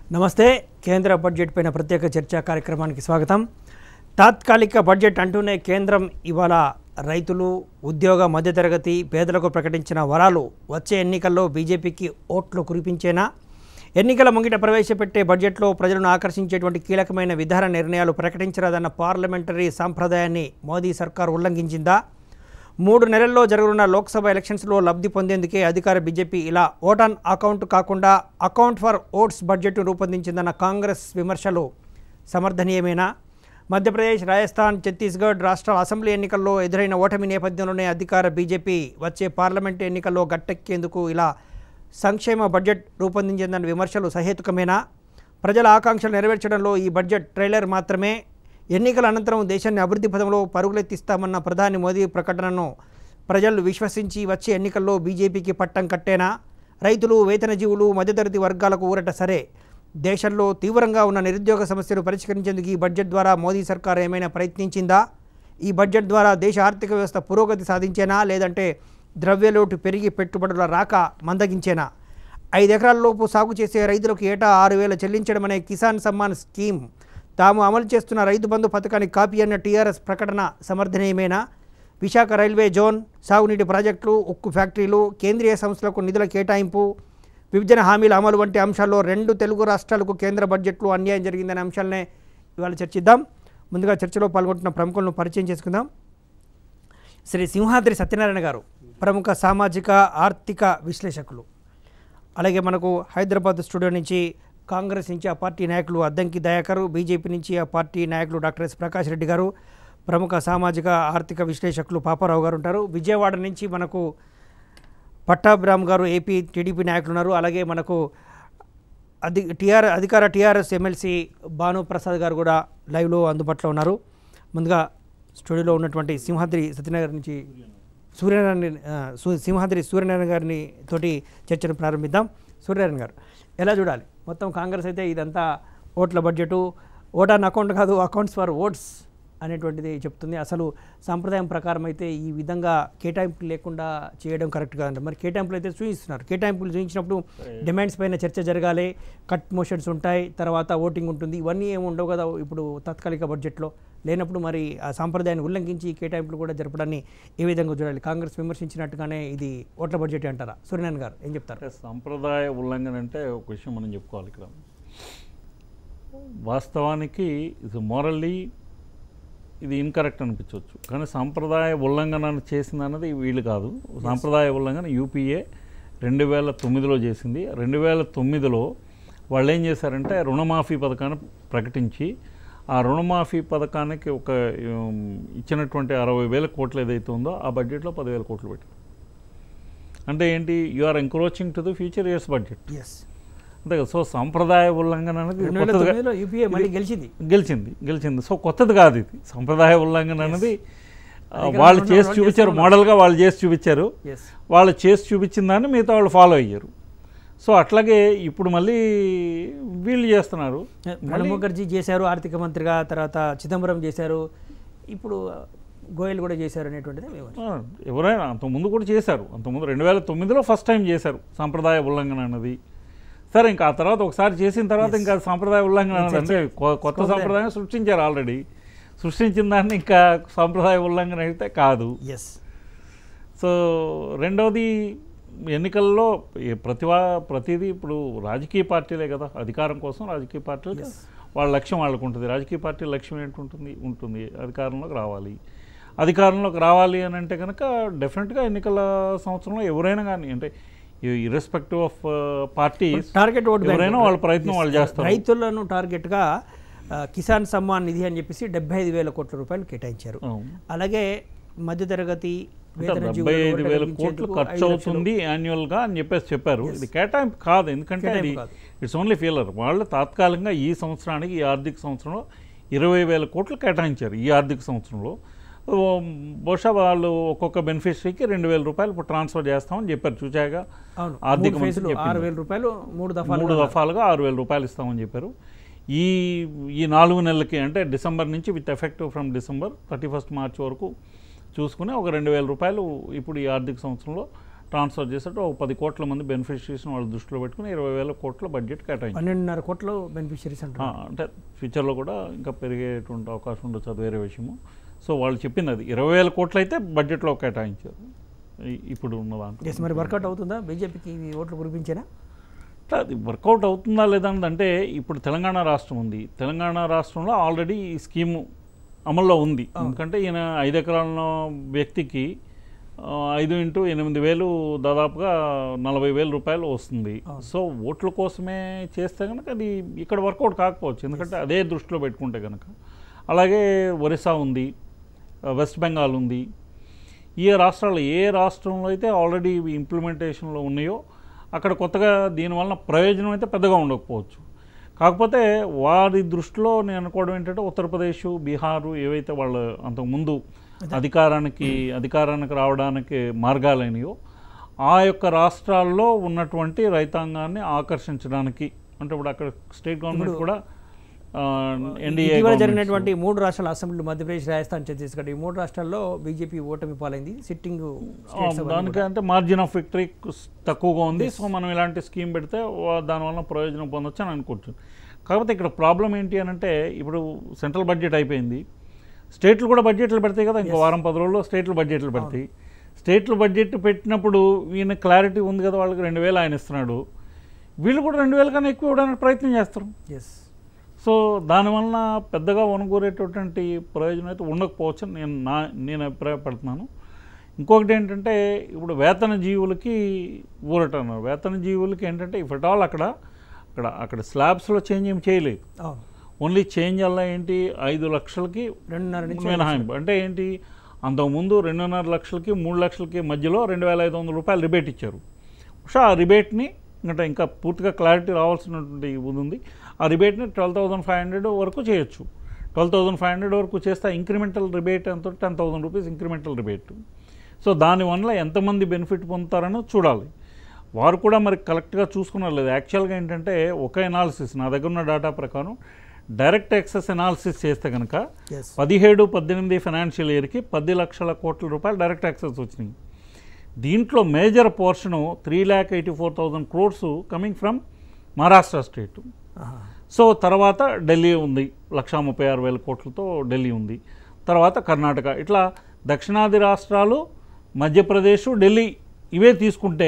నమస్తే కేంద్ర బడ్జెట్ పైన ప్రత్యేక చర్చా కార్యక్రమానికి స్వాగతం తాత్కాలిక బడ్జెట్ అంటూనే కేంద్రం ఇవాళ రైతులు ఉద్యోగ మధ్యతరగతి పేదలకు ప్రకటించిన వరాలు వచ్చే ఎన్నికల్లో బీజేపీకి ఓట్లు కురిపించేనా ఎన్నికల ముంగిట ప్రవేశపెట్టే బడ్జెట్లో ప్రజలను ఆకర్షించేటువంటి కీలకమైన విధాన నిర్ణయాలు ప్రకటించరాదన్న పార్లమెంటరీ సాంప్రదాయాన్ని మోదీ సర్కార్ ఉల్లంఘించిందా మూడు నెలల్లో జరగనున్న లోక్సభ ఎలక్షన్స్లో లబ్ధి పొందేందుకే అధికార బీజేపీ ఇలా ఓట్ ఆన్ అకౌంట్ కాకుండా అకౌంట్ ఫర్ ఓట్స్ బడ్జెట్ను రూపొందించిందన్న కాంగ్రెస్ విమర్శలు సమర్థనీయమేనా మధ్యప్రదేశ్ రాజస్థాన్ ఛత్తీస్గఢ్ రాష్ట్రాల అసెంబ్లీ ఎన్నికల్లో ఎదురైన ఓటమి నేపథ్యంలోనే అధికార బీజేపీ వచ్చే పార్లమెంట్ ఎన్నికల్లో గట్టెక్కేందుకు ఇలా సంక్షేమ బడ్జెట్ రూపొందించిందన్న విమర్శలు సహేతుకమేనా ప్రజల ఆకాంక్షలు నెరవేర్చడంలో ఈ బడ్జెట్ ట్రైలర్ మాత్రమే ఎన్నికల అనంతరం దేశాన్ని అభివృద్ధి పదంలో పరుగులెత్తిస్తామన్న ప్రధాని మోదీ ప్రకటనను ప్రజలు విశ్వసించి వచ్చే ఎన్నికల్లో బీజేపీకి పట్టం కట్టేనా రైతులు వేతనజీవులు మధ్యతరగతి వర్గాలకు ఊరట సరే దేశంలో తీవ్రంగా ఉన్న నిరుద్యోగ సమస్యలు పరిష్కరించేందుకు ఈ బడ్జెట్ ద్వారా మోదీ సర్కార్ ఏమైనా ప్రయత్నించిందా ఈ బడ్జెట్ ద్వారా దేశ ఆర్థిక వ్యవస్థ పురోగతి సాధించేనా లేదంటే ద్రవ్యలోటు పెరిగి పెట్టుబడుల రాక మందగించేనా ఐదు ఎకరాలలోపు సాగు చేసే రైతులకు ఏటా ఆరు వేలు చెల్లించడం అనే కిసాన్ సమ్మాన్ స్కీమ్ తాము అమలు చేస్తున్న రైతు బంధు పథకానికి కాపీ అన్న టీఆర్ఎస్ ప్రకటన సమర్థనీయమేనా విశాఖ రైల్వే జోన్ సాగునీటి ప్రాజెక్టులు ఉక్కు ఫ్యాక్టరీలు కేంద్రీయ సంస్థలకు నిధుల కేటాయింపు విభజన హామీల అమలు వంటి అంశాల్లో రెండు తెలుగు రాష్ట్రాలకు కేంద్ర బడ్జెట్లో అన్యాయం జరిగిందనే అంశాలనే ఇవాళ చర్చిద్దాం ముందుగా చర్చలో పాల్గొంటున్న ప్రముఖులను పరిచయం చేసుకుందాం శ్రీ సింహాద్రి సత్యనారాయణ గారు ప్రముఖ సామాజిక ఆర్థిక విశ్లేషకులు అలాగే మనకు హైదరాబాద్ స్టూడియో నుంచి కాంగ్రెస్ నుంచి ఆ పార్టీ నాయకులు అద్దంకి దయాకర్ బీజేపీ నుంచి ఆ పార్టీ నాయకులు డాక్టర్ ఎస్ ప్రకాష్ రెడ్డి గారు ప్రముఖ సామాజిక ఆర్థిక విశ్లేషకులు పాపారావు గారు ఉంటారు విజయవాడ నుంచి మనకు పట్టాభిరామ్ గారు ఏపీ టీడీపీ నాయకులు ఉన్నారు అలాగే మనకు అధి టీఆర్ అధికార టీఆర్ఎస్ ఎమ్మెల్సీ భాను ప్రసాద్ గారు కూడా లైవ్లో అందుబాటులో ఉన్నారు ముందుగా స్టూడియోలో ఉన్నటువంటి సింహాద్రి సత్యనగర్ నుంచి సూర్యనారాయణ ఆ, సు- సింహాద్రి సూర్యనారాయణ గారిని తోటి చర్చను ప్రారంభిద్దాం సూర్యనారాయణ గారు ఎలా చూడాలి మొత్తం కాంగ్రెస్ అయితే ఇదంతా ఓట్ల బడ్జెటు ఓట్ ఆన్ అకౌంట్ కాదు అకౌంట్స్ ఫర్ ఓట్స్ అనేటువంటిది చెప్తుంది అసలు సాంప్రదాయం ప్రకారం అయితే ఈ విధంగా కేటాయింపులు లేకుండా చేయడం కరెక్ట్ కాదండి మరి కేటాయింపులు అయితే చూపిస్తున్నారు కేటాయింపులు చూపించినప్పుడు డిమాండ్స్ పైన చర్చ జరగాలి కట్ మోషన్స్ ఉంటాయి తర్వాత ఓటింగ్ ఉంటుంది ఇవన్నీ ఏమి ఉండవు కదా ఇప్పుడు తాత్కాలిక బడ్జెట్లో లేనప్పుడు మరి ఆ సాంప్రదాయాన్ని ఉల్లంఘించి ఈ కేటాయింపులు కూడా జరపడాన్ని ఏ విధంగా చూడాలి కాంగ్రెస్ విమర్శించినట్టుగానే ఇది ఓట్ల బడ్జెట్ అంటారా సూర్యనారాయణ గారు ఏం చెప్తారు అంటే సంప్రదాయ ఉల్లంఘన అంటే ఒక విషయం మనం చెప్పుకోవాలి ఇక్కడ వాస్తవానికి ఇది మోరల్లీ ఇది ఇన్కరెక్ట్ అనిపించవచ్చు కానీ సాంప్రదాయ ఉల్లంఘన చేసింది అన్నది వీళ్ళు కాదు సాంప్రదాయ ఉల్లంఘన యూపీఏ రెండు వేల తొమ్మిదిలో చేసింది రెండు వేల తొమ్మిదిలో వాళ్ళు ఏం చేశారంటే రుణమాఫీ పథకాన్ని ప్రకటించి ఆ రుణమాఫీ పథకానికి ఒక ఉమ్, ఇచ్చినటువంటి అరవై వేల కోట్లు ఏదైతే ఉందో ఆ బడ్జెట్లో పదివేల కోట్లు పెట్టారు అంటే ఏంటి you are encroaching to the future years budget yes అంతే కదా సో సాంప్రదాయ ఉల్లంఘన అనేది రెండు వేల కొత్తదిగా- తొమ్మిదిలో యూపీఏ మళ్ళీ గెలిచింది గెలిచింది గెలిచింది సో కొత్తది కాదు ఇది సంప్రదాయ ఉల్లంఘన అనేది ఆ, అది ఇక్కడ వాళ్ళు ఉన్న చేసి వాళ్ళు చూపించారు చేస్తున్నారు. మోడల్గా వాళ్ళు చేసి చూపించారు ఎస్ వాళ్ళు చేసి చూపించిన దాన్ని మిగతా వాళ్ళు ఫాలో అయ్యారు సో అట్లాగే ఇప్పుడు మళ్ళీ వీళ్ళు చేస్తున్నారు ప్రణబ్ ముఖర్జీ చేశారు ఆర్థిక మంత్రిగా తర్వాత చిదంబరం చేశారు ఇప్పుడు గోయల్ కూడా చేశారు అనేటువంటిది మేము ఆ, ఎవరైనా అంతకుముందు కూడా చేశారు అంతకుముందు రెండు వేల తొమ్మిదిలో ఫస్ట్ టైం చేశారు సాంప్రదాయ ఉల్లంఘన అన్నది సరే ఇంకా ఆ తర్వాత ఒకసారి చేసిన తర్వాత ఇంకా సాంప్రదాయ ఉల్లంఘన అన్నది అంటే కొ- కొత్త సాంప్రదాయం సృష్టించారు ఆల్రెడీ సృష్టించిన దాన్ని ఇంకా సాంప్రదాయ ఉల్లంఘన అయితే కాదు ఎస్ సో రెండవది ఎన్నికల్లో ఈ ప్రతివా ప్రతిదీ ఇప్పుడు రాజకీయ పార్టీలే కదా అధికారం కోసం రాజకీయ పార్టీలు Yes. వాళ్ళ లక్ష్యం వాళ్ళకు ఉంటుంది రాజకీయ పార్టీ లక్ష్యం ఏంటుంటుంది ఉంటుంది అధికారంలోకి రావాలి అధికారంలోకి రావాలి అని అంటే కనుక డెఫినెట్గా ఎన్నికల సంవత్సరంలో ఎవరైనా కానీ అంటే irrespective of party target vote bank ఎవరైనా వాళ్ళ ప్రయత్నం వాళ్ళు చేస్తారు రైతులను టార్గెట్గా ఆ, కిసాన్ సమ్మాన్ నిధి అని చెప్పేసి డెబ్బై ఐదు వేల కోట్ల రూపాయలు కేటాయించారు అవును. అలాగే మధ్యతరగతి అంటే వేతన డెబ్బై జీవులను ఐదు వేల కలిగించేందుకు కోట్లు ఖర్చు ఐదు లక్షలు. అవుతుంది యాన్యువల్గా అని చెప్పేసి చెప్పారు ఇది కేటాయింపు కాదు ఎందుకంటే అది కేటాయింపు కాదు. ఇట్స్ ఓన్లీ ఫీలర్ వాళ్ళు తాత్కాలికంగా ఈ సంవత్సరానికి ఈ ఆర్థిక సంవత్సరంలో ఇరవై వేల కోట్లు కేటాయించారు ఈ ఆర్థిక సంవత్సరంలో ఓ, బహుశా వాళ్ళు ఒక్కొక్క బెనిఫిషరీకి రెండు వేల రూపాయలు ఇప్పుడు ట్రాన్స్ఫర్ చేస్తామని చెప్పారు చూచాగా అవును ఆర్థిక మూడు మంత్రి ఫేజ్లు చెప్పింది. ఆరు వేల రూపాయలు మూడు దఫాలు మూడు దఫాలుగా ఆరు వేల రూపాయలు ఇస్తామని చెప్పారు ఈ ఈ నాలుగు నెలలకి అంటే డిసెంబర్ నుంచి with effective from December thirty first March వరకు చూసుకుని ఒక రెండు వేల రూపాయలు ఇప్పుడు ఈ ఆర్థిక సంవత్సరంలో ట్రాన్స్ఫర్ చేసేట్టు ఒక పది కోట్ల మంది బెనిఫిషరీస్ని వాళ్ళు దృష్టిలో పెట్టుకుని ఇరవై వేల కోట్ల బడ్జెట్ కేటాయించారు పన్నెండున్నర కోట్లు బెనిఫిషరీస్ ఆ, అంటారు అంటే ఫ్యూచర్లో కూడా ఇంకా పెరిగేటువంటి అవకాశం ఉండొచ్చు అది వేరే విషయము సో వాళ్ళు చెప్పింది అది ఇరవై వేల కోట్లు అయితే బడ్జెట్లో కేటాయించారు ఈ- ఇప్పుడు ఉన్న దాంట్లో ఎస్ మరి వర్కౌట్ అవుతుందా బీజేపీకి ఇవి ఓట్లు కురిపించేనా అంటే అది వర్కౌట్ అవుతుందా లేదా అంటే ఇప్పుడు తెలంగాణ రాష్ట్రం ఉంది తెలంగాణ రాష్ట్రంలో ఆల్రెడీ ఈ స్కీము అమల్లో ఉంది ఎందుకంటే ఈయన ఐదు ఎకరాల వ్యక్తికి ఆ, ఐదు ఇంటూ ఎనిమిది వేలు దాదాపుగా నలభై వేల రూపాయలు వస్తుంది సో ఓట్ల కోసమే చేస్తే కనుక అది ఇక్కడ వర్కౌట్ కాకపోవచ్చు ఎందుకంటే అదే దృష్టిలో పెట్టుకుంటే కనుక అలాగే ఒరిస్సా ఉంది ఆ, వెస్ట్ బెంగాల్ ఉంది ఈ రాష్ట్రాల్లో ఏ రాష్ట్రంలో అయితే ఆల్రెడీ ఇవి ఇంప్లిమెంటేషన్లో ఉన్నాయో అక్కడ కొత్తగా దీనివల్ల ప్రయోజనం అయితే పెద్దగా ఉండకపోవచ్చు కాకపోతే వారి దృష్టిలో నేను అనుకోవడం ఏంటంటే ఉత్తరప్రదేశ్ బీహారు ఏవైతే వాళ్ళు అంతకుముందు అధికారానికి అధికారానికి రావడానికి మార్గాలైనయో ఆ యొక్క రాష్ట్రాల్లో ఉన్నటువంటి రైతాంగాన్ని ఆకర్షించడానికి అంటే ఇప్పుడు అక్కడ స్టేట్ గవర్నమెంట్ కూడా ఎన్డీఏ ఇటీవల జరిగినటువంటి మూడు రాష్ట్రాల అసెంబ్లీ మధ్యప్రదేశ్ రాజస్థాన్ ఛత్తీస్గఢ్ ఈ మూడు రాష్ట్రాల్లో బీజేపీ ఓటమి పాలైంది సిట్టింగ్ దానికి అంటే మార్జిన్ ఆఫ్ విక్టరీ తక్కువగా ఉంది సో మనం ఇలాంటి స్కీమ్ పెడితే వా- దానివల్ల ప్రయోజనం పొందొచ్చు అని అనుకుంటుంది కాకపోతే ఇక్కడ ప్రాబ్లం ఏంటి అని అంటే ఇప్పుడు సెంట్రల్ బడ్జెట్ అయిపోయింది స్టేట్లు కూడా బడ్జెట్లు పెడతాయి కదా ఇంకో వారం పది రోజుల్లో స్టేట్లు బడ్జెట్లు పెడతాయి స్టేట్లు బడ్జెట్ పెట్టినప్పుడు ఈయన క్లారిటీ ఉంది కదా వాళ్ళకి రెండు వేలు ఆయన ఇస్తున్నాడు వీళ్ళు కూడా రెండు వేల కన్నా ఎక్కువ ఇవ్వడానికి ప్రయత్నం చేస్తారు ఎస్ సో దానివల్ల పెద్దగా వనగూరేటటువంటి ప్రయోజనం అయితే ఉండకపోవచ్చు అని నేను నా నేను అభిప్రాయపడుతున్నాను ఇంకొకటి ఏంటంటే ఇప్పుడు వేతన జీవులకి ఊరట అన్నారు వేతన జీవులకి ఏంటంటే ఇఫ్ అట్ ఆల్ అక్కడ అక్కడ అక్కడ స్లాబ్స్లో చేంజ్ ఏం చేయలేదు అవును ఓన్లీ చేంజ్ వల్ల ఏంటి ఐదు లక్షలకి రెండున్నర నుంచి మినహాయింపు అంటే ఏంటి అంతకుముందు రెండున్నర లక్షలకి మూడు లక్షలకి మధ్యలో రెండు వేల ఐదు వందల రూపాయలు రిబేట్ ఇచ్చారు సో ఆ రిబేట్ని అంటే ఇంకా పూర్తిగా క్లారిటీ రావాల్సినటువంటి ఇది ఉంది ఆ రిబేట్ని ట్వెల్వ్ థౌసండ్ ఫైవ్ హండ్రెడ్ వరకు చేయొచ్చు ట్వెల్వ్ థౌసండ్ ఫైవ్ హండ్రెడ్ వరకు చేస్తే ఇంక్రిమెంటల్ రిబేట్ ఎంత ten thousand rupees incremental rebate so దానివల్ల ఎంతమంది బెనిఫిట్ పొందుతారనో చూడాలి వారు కూడా మరి కరెక్ట్గా చూసుకున్నారు లేదు యాక్చువల్గా ఏంటంటే ఒక ఎనాలిసిస్ నా దగ్గర ఉన్న డేటా ప్రకారం డైరెక్ట్ యాక్సెస్ ఎనాలిసిస్ చేస్తే కనుక ఎస్ పదిహేడు పద్దెనిమిది ఫైనాన్షియల్ ఇయర్కి పది లక్షల కోట్ల రూపాయలు డైరెక్ట్ యాక్సెస్ వచ్చినాయి దీంట్లో major portion three lakh eighty four thousand crores coming from Maharashtra state so తర్వాత ఢిల్లీ ఉంది లక్షా ముప్పై ఆరు వేల కోట్లతో ఢిల్లీ ఉంది తర్వాత కర్ణాటక ఇట్లా దక్షిణాది రాష్ట్రాలు మధ్యప్రదేశ్ ఢిల్లీ ఇవే తీసుకుంటే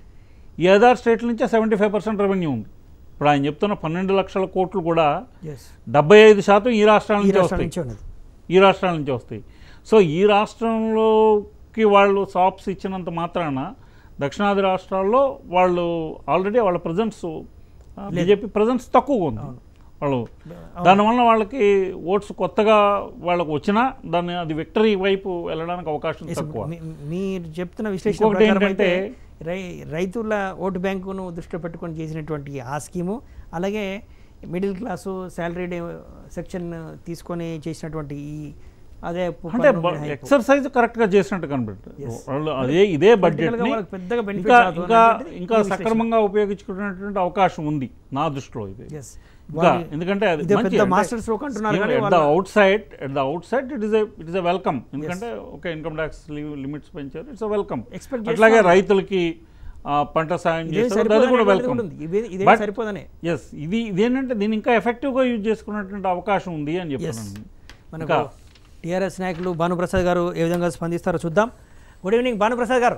ఈ అదర్ స్టేట్ల నుంచే సెవెంటీ ఫైవ్ పర్సెంట్ రెవెన్యూ ఉంది ఇప్పుడు ఆయన చెప్తున్న పన్నెండు లక్షల కోట్లు కూడా ఎస్ డెబ్బై ఐదు శాతం ఈ రాష్ట్రాల ఈ నుంచే రాష్ట్రం వస్తాయి నుంచి ఉన్నది ఈ రాష్ట్రాల నుంచి వస్తాయి సో ఈ రాష్ట్రంలోకి వాళ్ళు సాప్స్ ఇచ్చినంత మాత్రాన దక్షిణాది రాష్ట్రాల్లో వాళ్ళు ఆల్రెడీ వాళ్ళ ప్రజెన్స్ బీజేపీ ప్రజెన్స్ తక్కువగా ఉంది వాళ్ళు దానివల్ల వాళ్ళకి ఓట్స్ కొత్తగా వాళ్ళకు వచ్చినా దాన్ని అది విక్టరీ వైపు వెళ్ళడానికి అవకాశం Yes, తక్కువ మీ- మీరు చెప్తున్న విశ్లేషణ ఇంకొకటి ప్రకారం అయితే ఏంటంటే- రై- రైతుల ఓటు బ్యాంకును దృష్టిలో పెట్టుకొని చేసినటువంటి ఆ స్కీము అలాగే మిడిల్ క్లాసు శాలరీ సెక్షన్ తీసుకొని చేసినటువంటి ఈ అదే పు- అంటే పన్ను మినహాయింపు. ఎక్సర్సైజ్ కరెక్ట్గా చేసినట్టు కనబడుతుంది Yes. వాళ్ళు అదే ఇదే బడ్జెట్ Political గా వాళ్ళకి పెద్దగా benefit ఇంకా రాదు ఇంకా అనేటువంటిది ఇంకా ఈ విశ్లేషణ. సక్రమంగా ఉపయోగించుకునేటువంటి అవకాశం ఉంది నా దృష్టిలో ఇది Yes. ఇంకా వాళ్ళు- ఎందుకంటే అది ఇదే మంచి పెద్ద అంటే మాస్టర్ స్ట్రోక్ అంటున్నారు కానీ ఎట్ ద వాళ్ళ- outside at the outside it is it is a welcome ఎందుకంటే ఒక ఇన్కమ్ ట్యాక్స్ లిమిట్స్ పెంచారు ఇట్స్ వెల్కమ్ Expect అట్లాగే చేస్తున్నాం. రైతులకి ఆ, పంట సాయం ఇదే చేస్తారు అది సరిపోదనే కూడా వాళ్ళది వెల్కమ్ కూడా ఉంది. ఇదే- ఇదే But- సరిపోదనే ఎస్ ఇది ఇదేంటంటే దీన్ని ఇంకా ఎఫెక్టివ్గా యూజ్ చేసుకున్నటువంటి అవకాశం ఉంది అని చెప్తున్నాను మనకు ఇంకా టీఆర్ఎస్ నాయకులు భానుప్రసాద్ గారు ఏ విధంగా స్పందిస్తారో చూద్దాం గుడ్ ఈవినింగ్ భానుప్రసాద్ గారు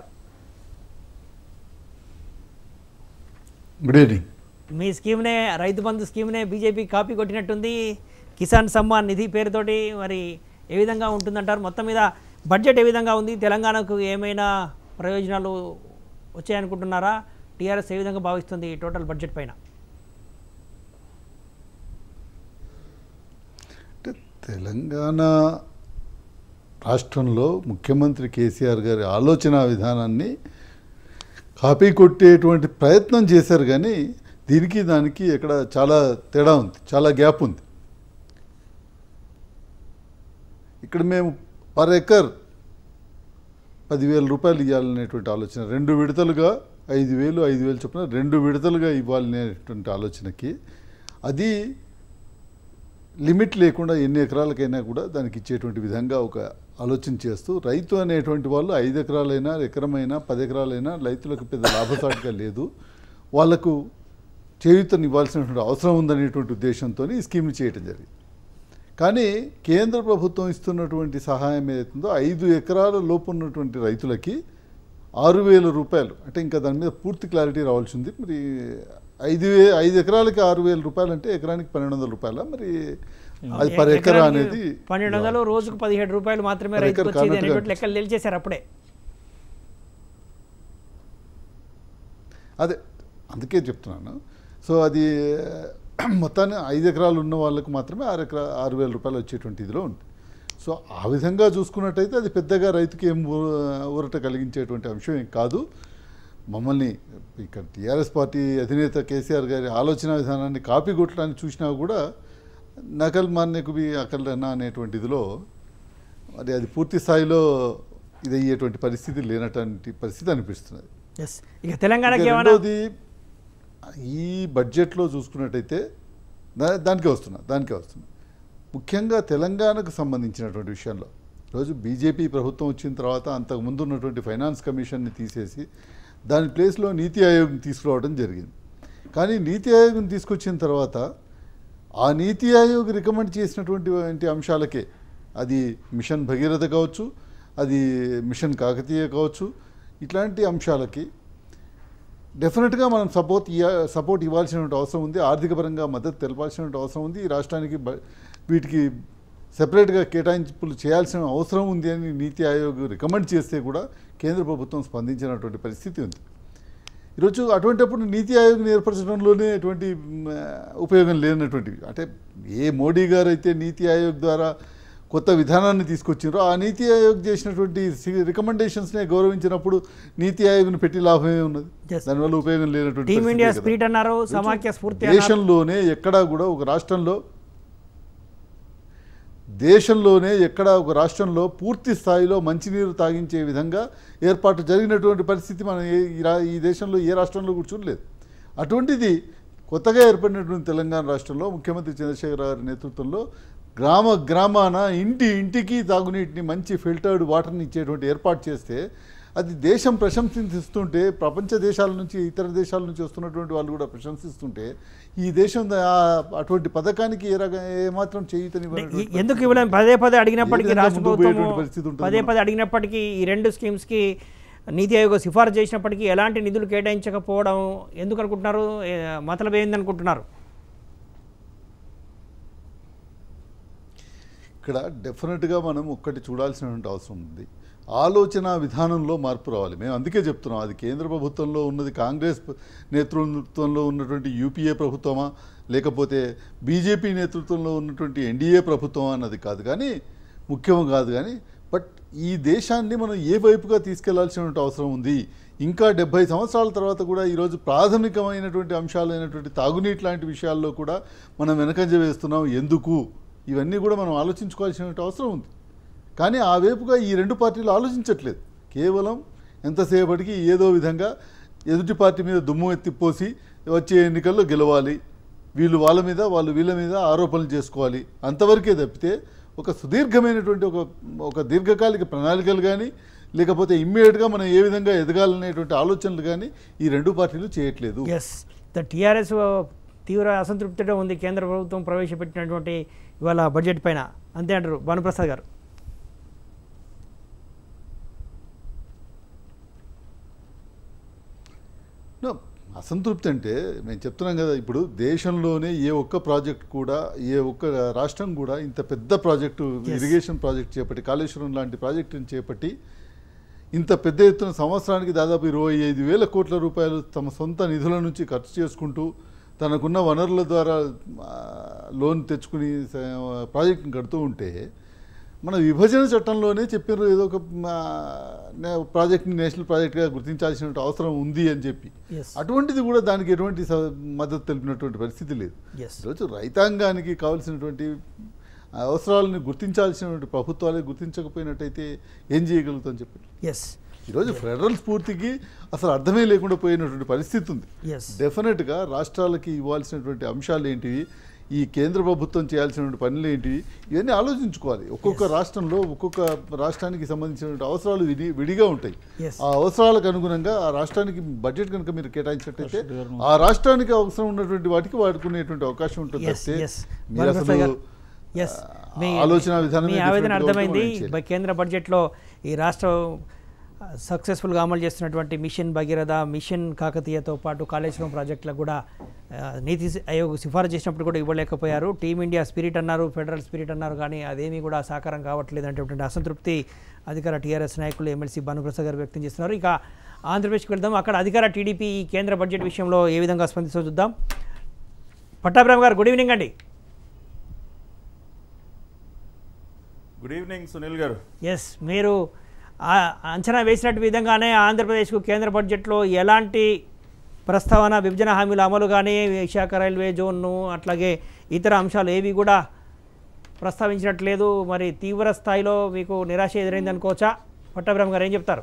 గుడ్ ఈవినింగ్ మీ స్కీమ్నే రైతు బంధు స్కీమ్నే బీజేపీ కాపీ కొట్టినట్టుంది కిసాన్ సమ్మాన్ నిధి పేరుతోటి మరి ఏ విధంగా ఉంటుందంటారు మొత్తం మీద బడ్జెట్ ఏ విధంగా ఉంది తెలంగాణకు ఏమైనా ప్రయోజనాలు వచ్చాయనుకుంటున్నారా టీఆర్ఎస్ ఏ విధంగా భావిస్తుంది ఈ టోటల్ బడ్జెట్ పైన అంటే తెలంగాణ రాష్ట్రంలో ముఖ్యమంత్రి కేసీఆర్ గారి ఆలోచన విధానాన్ని కాపీ కొట్టేటువంటి ప్రయత్నం చేశారు కానీ దీనికి దానికి ఇక్కడ చాలా తేడా ఉంది చాలా గ్యాప్ ఉంది ఇక్కడ మేము పర్ ఎకర్ పదివేల రూపాయలు ఇవ్వాలనేటువంటి ఆలోచన రెండు విడతలుగా ఐదు వేలు ఐదు వేలు చొప్పున రెండు విడతలుగా ఇవ్వాలనేటువంటి ఆలోచనకి అది లిమిట్ లేకుండా ఎన్ని ఎకరాలకైనా కూడా దానికి ఇచ్చేటువంటి విధంగా ఒక ఆలోచన చేస్తూ రైతు అనేటువంటి వాళ్ళు ఐదు ఎకరాలైనా ఎకరమైనా పది ఎకరాలైనా రైతులకు పెద్ద లాభసాటిగా లేదు వాళ్లకు చేయూతనివ్వాల్సినటువంటి అవసరం ఉందనేటువంటి ఉద్దేశంతో ఈ స్కీమ్ని చేయటం జరిగింది కానీ కేంద్ర ప్రభుత్వం ఇస్తున్నటువంటి సహాయం ఏదైతుందో ఐదు ఎకరాల లోపు ఉన్నటువంటి రైతులకి ఆరు వేల రూపాయలు అంటే ఇంకా దాని మీద పూర్తి క్లారిటీ రావాల్సి ఉంది మరి ఐదు వే ఐదు ఎకరాలకి ఆరు వేల రూపాయలు అంటే ఎకరానికి పన్నెండు వందల రూపాయల మరి అది పర్ ఎకరా ఎకరానికి అనేది పన్నెండు వందలు రోజుకు పదిహేడు రూపాయలు మాత్రమే పర్ రైతుకు ఎకర్ వచ్చేది కానట్టుగా అనేటువంటి లెక్కలు నిలిచేశారు అప్పుడే అదే అందుకే చెప్తున్నాను సో అది మొత్తాన్ని ఐదు ఎకరాలు ఉన్న వాళ్ళకు మాత్రమే ఆరు ఎకరా ఆరు వేల రూపాయలు వచ్చేటువంటి ఇదిలో ఉంది సో ఆ విధంగా చూసుకున్నట్టయితే అది పెద్దగా రైతుకి ఏం ఊ- ఊరట కలిగించేటువంటి అంశం ఏం కాదు మమ్మల్ని ఇక్కడ టీఆర్ఎస్ పార్టీ అధినేత కేసీఆర్ గారి ఆలోచన విధానాన్ని కాపీ కొట్టడానికి చూసినా కూడా నకల్ మాన్యకు బి అకల్నా అనేటువంటి ఇదిలో మరి అది పూర్తి స్థాయిలో ఇది అయ్యేటువంటి పరిస్థితి లేనటువంటి పరిస్థితి అనిపిస్తున్నది ఎస్ ఇక తెలంగాణకి ఇక ఏమైనా రెండోది ఈ బడ్జెట్లో చూసుకున్నట్టయితే దా- దానికే వస్తున్నా దానికే వస్తున్నా ముఖ్యంగా తెలంగాణకు సంబంధించినటువంటి విషయంలో రోజు బీజేపీ ప్రభుత్వం వచ్చిన తర్వాత అంతకు ముందు ఉన్నటువంటి ఫైనాన్స్ కమిషన్ని తీసేసి దాని ప్లేస్లో నీతి ఆయోగ్ని తీసుకురావడం జరిగింది కానీ నీతి ఆయోగ్ని తీసుకొచ్చిన తర్వాత ఆ నీతి ఆయోగ్ రికమెండ్ చేసినటువంటి అంశాలకే అది మిషన్ భగీరథ కావచ్చు అది మిషన్ కాకతీయ కావచ్చు ఇట్లాంటి అంశాలకి డెఫినెట్గా మనం సపోర్ట్ ఇయ్య సపోర్ట్ ఇవ్వాల్సినటువంటి అవసరం ఉంది ఆర్థిక పరంగా మద్దతు తెలపాల్సినటువంటి అవసరం ఉంది ఈ రాష్ట్రానికి బ- వీటికి సెపరేట్గా కేటాయింపులు చేయాల్సిన అవసరం ఉంది అని నీతి ఆయోగ్ రికమెండ్ చేస్తే కూడా కేంద్ర ప్రభుత్వం స్పందించినటువంటి పరిస్థితి ఉంది ఈరోజు అటువంటిప్పుడు నీతి ఆయోగ్ని ఏర్పరచడంలోనే ఎటువంటి మ్, ఉపయోగం లేనటువంటివి అంటే ఏ మోడీ గారు అయితే నీతి ఆయోగ్ ద్వారా కొత్త విధానాన్ని తీసుకొచ్చారో ఆ నీతి ఆయోగ్ చేసినటువంటి రికమెండేషన్స్నే గౌరవించినప్పుడు నీతి ఆయోగ్ని పెట్టి లాభమే ఉన్నది Yes. దానివల్ల ఉపయోగం లేనటువంటి టీమ్ ఇండియా పరిస్థితే కదా. స్పిరిట్ అన్నారు సమాఖ్య స్ఫూర్తి అన్నారు దేశంలోనే ఎక్కడా కూడా ఒక రాష్ట్రంలో దేశంలోనే ఎక్కడ ఒక రాష్ట్రంలో పూర్తి స్థాయిలో మంచినీరు తాగించే విధంగా ఏర్పాటు జరిగినటువంటి పరిస్థితి మనం ఏ- ఈ రా- ఈ దేశంలో ఏ రాష్ట్రంలో కూడా చూడలేదు అటువంటిది కొత్తగా ఏర్పడినటువంటి తెలంగాణ రాష్ట్రంలో ముఖ్యమంత్రి చంద్రశేఖర గారి నేతృత్వంలో గ్రామ గ్రామాన ఇంటి ఇంటికి తాగునీటిని మంచి ఫిల్టర్డ్ వాటర్ని ఇచ్చేటువంటి ఏర్పాటు చేస్తే అది దేశం ప్రశంసిస్తుంటే ప్రపంచ దేశాల నుంచి ఇతర దేశాల నుంచి వస్తున్నటువంటి వాళ్ళు కూడా ప్రశంసిస్తుంటే ఈ దేశం దా- ఆ- అటువంటి పథకానికి ఏ రక ఏమాత్రం అంటే చేయుతనివ్వనటువంటి ఎ- ఎందుకు ఇవ్వలేము పదే పదే అడిగినప్పటికీ ఏ విధంగా రాష్ట్ర ముందుకు ప్రభుత్వం పోయేటువంటి పరిస్థితి ఉంటుంది పదే మనం? పదే అడిగినప్పటికీ ఈ రెండు స్కీమ్స్కి నీతి ఆయోగ్ సిఫారసు చేసినప్పటికీ ఎలాంటి నిధులు కేటాయించకపోవడం ఎందుకు అనుకుంటున్నారు ఏ- మతలబ్ ఏంది అనుకుంటున్నారు ఇక్కడ డెఫినెట్గా మనం ఒక్కటి చూడాల్సినటువంటి అవసరం ఉంది ఆలోచన విధానంలో మార్పు రావాలి మేము అందుకే చెప్తున్నాం అది కేంద్ర ప్రభుత్వంలో ఉన్నది కాంగ్రెస్ ప- నేతృత్వంలో ఉన్నటువంటి యూపీఏ ప్రభుత్వమా లేకపోతే బీజేపీ నేతృత్వంలో ఉన్నటువంటి ఎన్డీఏ ప్రభుత్వమా అన్నది కాదు కానీ ముఖ్యం కాదు కానీ బట్ ఈ దేశాన్ని మనం ఏ వైపుగా తీసుకెళ్లాల్సినటువంటి అవసరం ఉంది ఇంకా డెబ్బై సంవత్సరాల తర్వాత కూడా ఈరోజు ప్రాథమికమైనటువంటి అంశాలైనటువంటి తాగునీటి లాంటి విషయాల్లో కూడా మనం వెనకంజ వేస్తున్నాం ఎందుకు ఇవన్నీ కూడా మనం ఆలోచించుకోవాల్సినటువంటి అవసరం ఉంది కానీ ఆ వైపుగా ఈ రెండు పార్టీలు ఆలోచించట్లేదు కేవలం ఎంతసేపటికి ఏదో విధంగా ఎదుటి పార్టీ మీద దుమ్ము ఎత్తిపోసి వచ్చే ఎన్నికల్లో గెలవాలి వీళ్ళు వాళ్ళ మీద వాళ్ళు వీళ్ళ మీద ఆరోపణలు చేసుకోవాలి అంతవరకే తప్పితే ఒక సుదీర్ఘమైనటువంటి ఒక ఒక దీర్ఘకాలిక ప్రణాళికలు కానీ లేకపోతే ఇమ్మీడియట్గా మనం ఏ విధంగా ఎదగాలనేటువంటి ఆలోచనలు కానీ ఈ రెండు పార్టీలు చేయట్లేదు ఎస్ ద టీఆర్ఎస్ తీవ్ర అసంతృప్తితో ఉంది కేంద్ర ప్రభుత్వం ప్రవేశపెట్టినటువంటి ఇవాళ బడ్జెట్ పైన అంతే అంటారు భానుప్రసాద్ గారు No, అసంతృప్తి అంటే మేము చెప్తున్నాం కదా ఇప్పుడు దేశంలోనే ఏ ఒక్క ప్రాజెక్ట్ కూడా ఏ ఒక్క రాష్ట్రం కూడా ఇంత పెద్ద ప్రాజెక్టు Yes. ఇరిగేషన్ ప్రాజెక్ట్ చేపట్టి కాళేశ్వరం లాంటి ప్రాజెక్టుని చేపట్టి ఇంత పెద్ద ఎత్తున సంవత్సరానికి దాదాపు ఇరవై ఐదు వేల కోట్ల రూపాయలు తమ సొంత నిధుల నుంచి ఖర్చు చేసుకుంటూ తనకున్న వనరుల ద్వారా ఆ, లోన్ తెచ్చుకుని స- ప్రాజెక్టుని కడుతూ ఉంటే మన విభజన చట్టంలోనే చెప్పారు ఏదో ఒక ఆ, నే- ప్రాజెక్ట్ని నేషనల్ ప్రాజెక్ట్గా గుర్తించాల్సిన అవసరం ఉంది అని చెప్పి ఎస్ అటువంటిది కూడా దానికి ఎటువంటి స- మద్దతు తెలిపినటువంటి పరిస్థితి లేదు ఎస్ ఈరోజు రైతాంగానికి కావాల్సినటువంటి అవసరాలను గుర్తించాల్సినటువంటి ప్రభుత్వాలే గుర్తించకపోయినట్టయితే ఏం చేయగలుగుతాం చెప్పండి ఎస్ ఈరోజు ఫెడరల్ స్ఫూర్తికి అసలు అర్థమే లేకుండా పోయినటువంటి పరిస్థితి ఉంది ఎస్ డెఫినెట్గా రాష్ట్రాలకి ఇవ్వాల్సినటువంటి అంశాలు ఏంటివి ఈ కేంద్ర ప్రభుత్వం చేయాల్సిన పనులు ఏంటి ఇవన్నీ ఆలోచించుకోవాలి ఒక్కొక్క రాష్ట్రంలో ఒక్కొక్క రాష్ట్రానికి సంబంధించిన అవసరాలు విడి విడిగా ఉంటాయి Yes. ఆ అవసరాలకు అనుగుణంగా ఆ రాష్ట్రానికి బడ్జెట్ కనుక మీరు కేటాయించినట్టయితే ఆ రాష్ట్రానికి అవసరం ఉన్నటువంటి వాటికి వాడుకునేటువంటి అవకాశం ఉంటుంది ఎస్ తప్పితే ఎస్ మీరు అసలు ఎస్ ఆ, మీ ఆలోచన విధానం మీ different ఆవేదన గా ఉంటే అర్థమైంది మనం ఏం చేయలేం. బ- కేంద్ర బడ్జెట్లో ఈ రాష్ట్రం సక్సెస్ఫుల్గా అమలు చేస్తున్నటువంటి మిషన్ భగీరథ మిషన్ కాకతీయతో పాటు కాళేశ్వరం ప్రాజెక్టులకు కూడా ఆ, నీతి ఆయోగ్ సిఫారసు చేసినప్పుడు కూడా ఇవ్వలేకపోయారు టీమిండియా స్పిరిట్ అన్నారు ఫెడరల్ స్పిరిట్ అన్నారు కానీ అదేమీ కూడా సాకారం కావట్లేదు అనేటువంటి అసంతృప్తి అధికార టీఆర్ఎస్ నాయకులు ఎమ్మెల్సీ భానుప్రసాద్ గారు వ్యక్తం చేస్తున్నారు ఇక ఆంధ్రప్రదేశ్కి వెళ్దాం అక్కడ అధికార టీడీపీ ఈ కేంద్ర బడ్జెట్ విషయంలో ఏ విధంగా స్పందిస్తో చూద్దాం పట్టాభిరామ్ గారు గుడ్ ఈవినింగ్ అండి good evening Sunil garu yes మీరు ఆ- అంచనా వేసినట్టు విధంగానే ఆంధ్రప్రదేశ్కు కేంద్ర బడ్జెట్లో ఎలాంటి ప్రస్తావన విభజన హామీల అమలు కానీ విశాఖ రైల్వే జోన్ను అట్లాగే ఇతర అంశాలు ఏవి కూడా ప్రస్తావించినట్లేదు మరి తీవ్ర స్థాయిలో మీకు నిరాశ ఎదురైంది అనుకోవచ్చా పట్టాభిరామ్ గారు ఏం చెప్తారు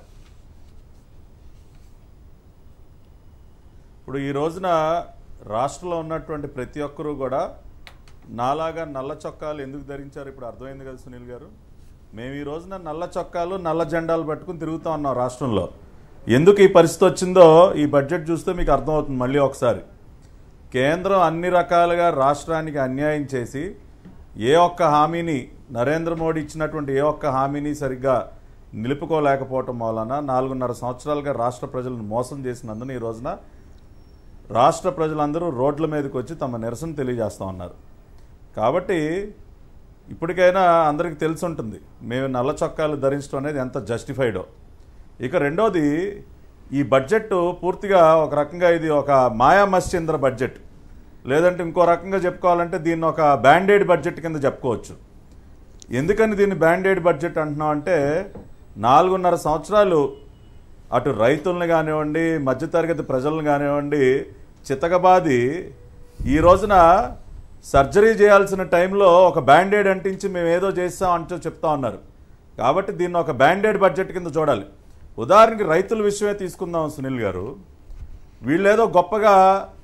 ఇప్పుడు ఈ రోజున రాష్ట్రంలో ఉన్నటువంటి ప్రతి ఒక్కరూ కూడా నాలాగా నల్ల చొక్కాలు ఎందుకు ధరించారు ఇప్పుడు అర్థమైంది కదా సునీల్ గారు మేము ఈ రోజున నల్ల చొక్కాలు నల్ల జెండాలు పట్టుకుని తిరుగుతా ఉన్నాం రాష్ట్రంలో ఎందుకు ఈ పరిస్థితి వచ్చిందో ఈ బడ్జెట్ చూస్తే మీకు అర్థమవుతుంది మళ్ళీ ఒకసారి కేంద్రం అన్ని రకాలుగా రాష్ట్రానికి అన్యాయం చేసి ఏ ఒక్క హామీని నరేంద్ర మోడీ ఇచ్చినటువంటి ఏ ఒక్క హామీని సరిగ్గా నిలుపుకోలేకపోవటం వలన నాలుగున్నర సంవత్సరాలుగా రాష్ట్ర ప్రజలను మోసం చేసినందున ఈ రోజున రాష్ట్ర ప్రజలందరూ రోడ్ల మీదకి వచ్చి తమ నిరసన తెలియజేస్తూ ఉన్నారు కాబట్టి ఇప్పటికైనా అందరికీ తెలిసి ఉంటుంది మేము నల్ల చొక్కాలు ధరించడం అనేది ఎంత జస్టిఫైడో ఇక రెండోది ఈ బడ్జెట్ పూర్తిగా ఒక రకంగా ఇది ఒక మాయా మత్స్యంద్ర బడ్జెట్ లేదంటే ఇంకో రకంగా చెప్పుకోవాలంటే దీన్ని ఒక బ్యాండేడ్ బడ్జెట్ కింద చెప్పుకోవచ్చు ఎందుకని దీన్ని బ్యాండేడ్ బడ్జెట్ అంటున్నాం అంటే నాలుగున్నర సంవత్సరాలు అటు రైతులను కానివ్వండి మధ్యతరగతి ప్రజలను కానివ్వండి చితకబాది ఈ రోజున సర్జరీ చేయాల్సిన టైంలో ఒక బ్యాండేడ్ అంటించి మేము ఏదో చేస్తాం అంటూ చెప్తా ఉన్నారు కాబట్టి దీన్ని ఒక బ్యాండేడ్ బడ్జెట్ కింద చూడాలి ఉదాహరణకి రైతుల విషయమే తీసుకుందాం సునీల్ గారు వీళ్ళేదో గొప్పగా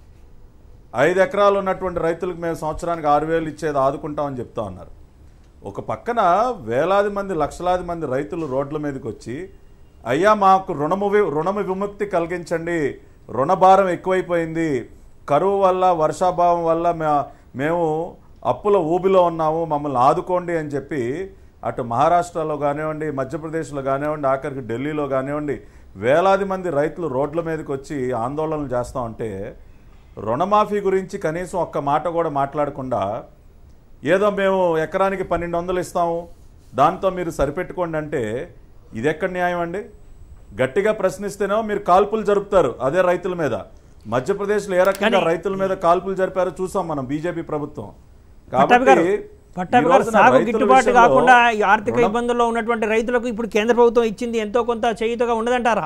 ఐదు ఎకరాలు ఉన్నటువంటి రైతులకు మేము సంవత్సరానికి ఆరు వేలు ఇచ్చేది ఆదుకుంటామని చెప్తా ఉన్నారు ఒక పక్కన వేలాది మంది లక్షలాది మంది రైతులు రోడ్ల మీదకి వచ్చి అయ్యా మాకు రుణము వి- రుణము విముక్తి కలిగించండి రుణభారం ఎక్కువైపోయింది కరువు వల్ల వర్షాభావం వల్ల మే- మేము అప్పుల ఊబిలో ఉన్నాము మమ్మల్ని ఆదుకోండి అని చెప్పి అటు మహారాష్ట్రలో కానివ్వండి మధ్యప్రదేశ్లో కానివ్వండి ఆఖరికి ఢిల్లీలో కానివ్వండి వేలాది మంది రైతులు రోడ్ల మీదకి వచ్చి ఆందోళనలు చేస్తూ ఉంటే రుణమాఫీ గురించి కనీసం ఒక్క మాట కూడా మాట్లాడకుండా ఏదో మేము ఎకరానికి పన్నెండు వందలు ఇస్తాము దాంతో మీరు సరిపెట్టుకోండి అంటే ఇది ఎక్కడ న్యాయం అండి గట్టిగా ప్రశ్నిస్తేనేమో మీరు కాల్పులు జరుపుతారు అదే రైతుల మీద మధ్యప్రదేశ్లో ఏ రకంగా కానీ- రైతుల మీద కాల్పులు జరిపారో చూసాం మనం బీజేపీ ప్రభుత్వం పట్టాభి గారు కాబట్టి పట్టాభి ఈ గారు రోజున సాగు రైతుల గిట్టుబాటు విషయంలో కాకుండా ఈ ఆర్థిక రుణం- ఇబ్బందుల్లో ఉన్నటువంటి రైతులకు ఇప్పుడు కేంద్ర ప్రభుత్వం ఇచ్చింది ఎంతో కొంత చేయుతగా ఉండదంటారా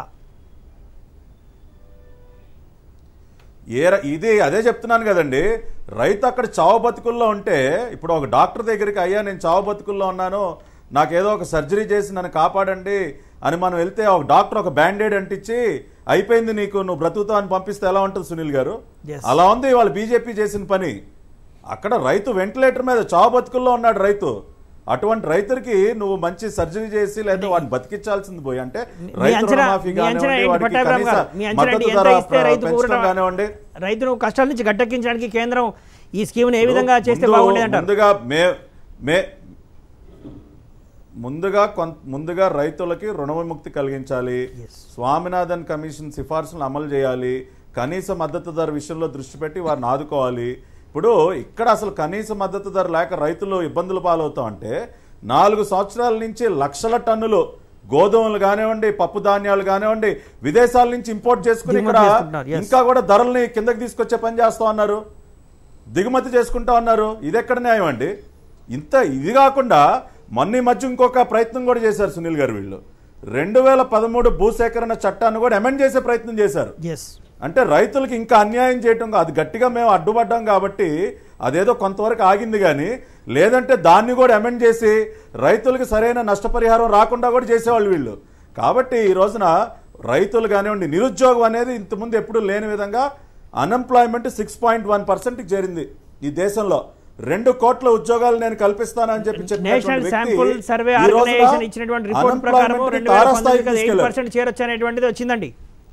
ఏ ర- ఇది అదే చెప్తున్నాను కదండి రైతు అక్కడ చావు బతుకుల్లో ఉంటే ఇప్పుడు ఒక డాక్టర్ దగ్గరికి అయ్యా నేను చావు బతుకుల్లో ఉన్నాను నాకేదో ఒక సర్జరీ చేసి నన్ను కాపాడండి అని మనం వెళ్తే ఒక డాక్టర్ ఒక బ్యాండేడ్ అంటించి అయిపోయింది నీకు నువ్వు బ్రతుకుతావు అని పంపిస్తే ఎలా ఉంటుంది సునీల్ గారు Yes. అలా ఉంది వాళ్ళు బీజేపీ చేసిన పని అక్కడ రైతు వెంటిలేటర్ మీద చావు బతుకుల్లో ఉన్నాడు రైతు అటువంటి రైతుడికి నువ్వు మంచి సర్జరీ చేసి లేదా వాడిని బతికించాల్సింది పోయి అంటే మీ రైతు అంచనా రుణమాఫీ మీ అంచనా కానివ్వండి ఏంటి వాడికి పట్టాభిరామ్ కనీస గారు? మీ అంచనా ఏంటి? మద్దతు ఎంత ధర ఇస్తే రైతుకు పెంచడం ఊరట- కానివ్వండి రైతును కష్టాల నుంచి గట్టెక్కించడానికి కేంద్రం ఈ స్కీమ్ని ఏ విధంగా చేస్తే ముందు- బాగుండేది అంటారు ముందుగా మే మే ముందుగా కొంత ముందుగా రైతులకి రుణ విముక్తి కలిగించాలి Yes. స్వామినాథన్ కమిషన్ సిఫార్సులను అమలు చేయాలి కనీస మద్దతు ధర విషయంలో దృష్టి పెట్టి వారిని ఆదుకోవాలి ఇప్పుడు ఇక్కడ అసలు కనీస మద్దతు ధర లేక రైతులు ఇబ్బందులు పాలవుతాం అంటే నాలుగు సంవత్సరాల నుంచి లక్షల టన్నులు గోధుమలు కానివ్వండి పప్పు ధాన్యాలు కానివ్వండి విదేశాల నుంచి ఇంపోర్ట్ చేసుకుని దిగుమతి ఇక్కడ చేసుకుంటున్నారు, yes. ఇంకా కూడా ధరల్ని కిందకి తీసుకొచ్చే పని చేస్తా ఉన్నారు దిగుమతి చేసుకుంటా ఉన్నారు ఇది ఎక్కడ న్యాయం అండి ఇంత ఇది కాకుండా మొన్న ఈ మధ్య ఇంకొక ప్రయత్నం కూడా చేశారు సునీల్ గారు వీళ్ళు రెండు వేల పదమూడు భూసేకరణ చట్టాన్ని కూడా అమెండ్ చేసే ప్రయత్నం చేశారు ఎస్ అంటే రైతులకు ఇంకా అన్యాయం చేయటం కా- అది గట్టిగా మేము అడ్డుపడ్డాం కాబట్టి అదేదో కొంతవరకు ఆగింది కానీ లేదంటే దాన్ని కూడా అమెండ్ చేసి రైతులకు సరైన నష్టపరిహారం రాకుండా కూడా చేసేవాళ్ళు వీళ్ళు కాబట్టి ఈ రోజున రైతులు కానివ్వండి నిరుద్యోగం అనేది ఇంతకుముందు ఎప్పుడూ లేని విధంగా అన్ఎంప్లాయ్మెంట్ సిక్స్ పాయింట్ వన్ పర్సెంట్కి చేరింది ఈ దేశంలో రెండు కోట్ల ఉద్యోగాలు నేను కల్పిస్తానని చెప్పి నేషనల్ చెప్పినటువంటి శాంపుల్ వ్యక్తి సర్వే ఈ రోజున ఆర్గనైజేషన్ ఇచ్చినటువంటి రిపోర్ట్ ప్రకారం unemployment ని రెండు వేల తారాస్థాయికి పంతొమ్మిది ఎయిట్ తీసుకెళ్లారు. పర్సెంట్ చేరొచ్చు అనేటువంటిది వచ్చిందండి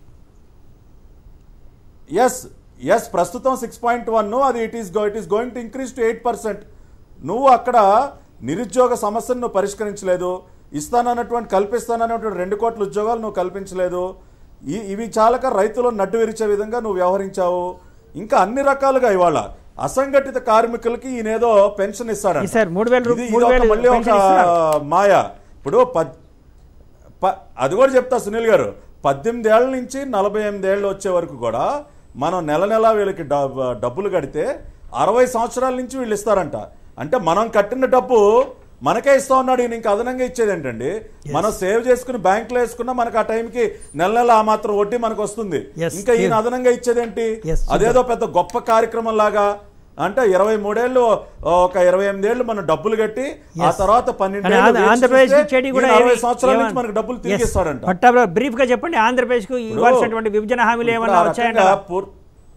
ఎస్ ఎస్ ప్రస్తుతం సిక్స్ పాయింట్ వన్ అది it is go it is going to increase to eight percent నువ్వు అక్కడ నిరుద్యోగ సమస్యను నువ్వు పరిష్కరించలేదు ఇస్తానన్నటువంటి కల్పిస్తానన్నటువంటి రెండు కోట్ల ఉద్యోగాలు నువ్వు కల్పించలేదు ఈ- ఇవి చాలక రైతులను నడ్డు విరిచే విధంగా నువ్వు వ్యవహరించావు ఇంకా అన్ని రకాలుగా ఇవాళ అసంఘటిత కార్మికులకి ఈయనేదో పెన్షన్ ఇస్తాడు సార్, మూడు వేల రూ- ఇది మూడు ఇది ఒక వేలు మళ్ళీ ఒక పెన్షన్ ఇస్తున్నారు. మాయ ఇప్పుడు పద్ ప- అది కూడా చెప్తా సునీల్ గారు పద్దెనిమిది ఏళ్ల నుంచి నలభై ఎనిమిది ఏళ్ళు వచ్చే వరకు కూడా మనం నెల నెల వీళ్ళకి డబ్- డబ్బులు కడితే అరవై సంవత్సరాల నుంచి వీళ్ళు ఇస్తారంట అంటే మనం కట్టిన డబ్బు మనకే ఇస్తా ఉన్నాడు ఈయన ఇంకా అదనంగా ఇచ్చేది ఏంటండి మనం సేవ్ చేసుకుని బ్యాంకులో వేసుకున్నా మనకు ఆ టైంకి నెల నెల ఆ మాత్రం వడ్డీ మనకు వస్తుంది Yes, ఇంకా ఈయన yes. అదనంగా ఇచ్చేదేంటి Yes, అదేదో పెద్ద గొప్ప కార్యక్రమం లాగా అంటే ఇరవై మూడేళ్ళు ఒక ఇరవై ఎనిమిదేళ్ళు మనం డబ్బులు కట్టి ఆ Yes. తర్వాత కానీ పన్నెండు ఆంధ్ర- ఆంధ్రప్రదేశ్ చెడి కూడా అరవై ఏమి- సంవత్సరాల నుంచి ఏమన్- మనకు డబ్బులు Yes. తిరిగి ఇస్తాడంట పట్టాభి బ్రీఫ్ గా చెప్పండి ఆంధ్రప్రదేశ్ కు ఇవ్వాల్సినటువంటి విభజన హామీలు ఇప్పుడు ఏమన్నా ఆ వచ్చాయంట రకంగా పూర్-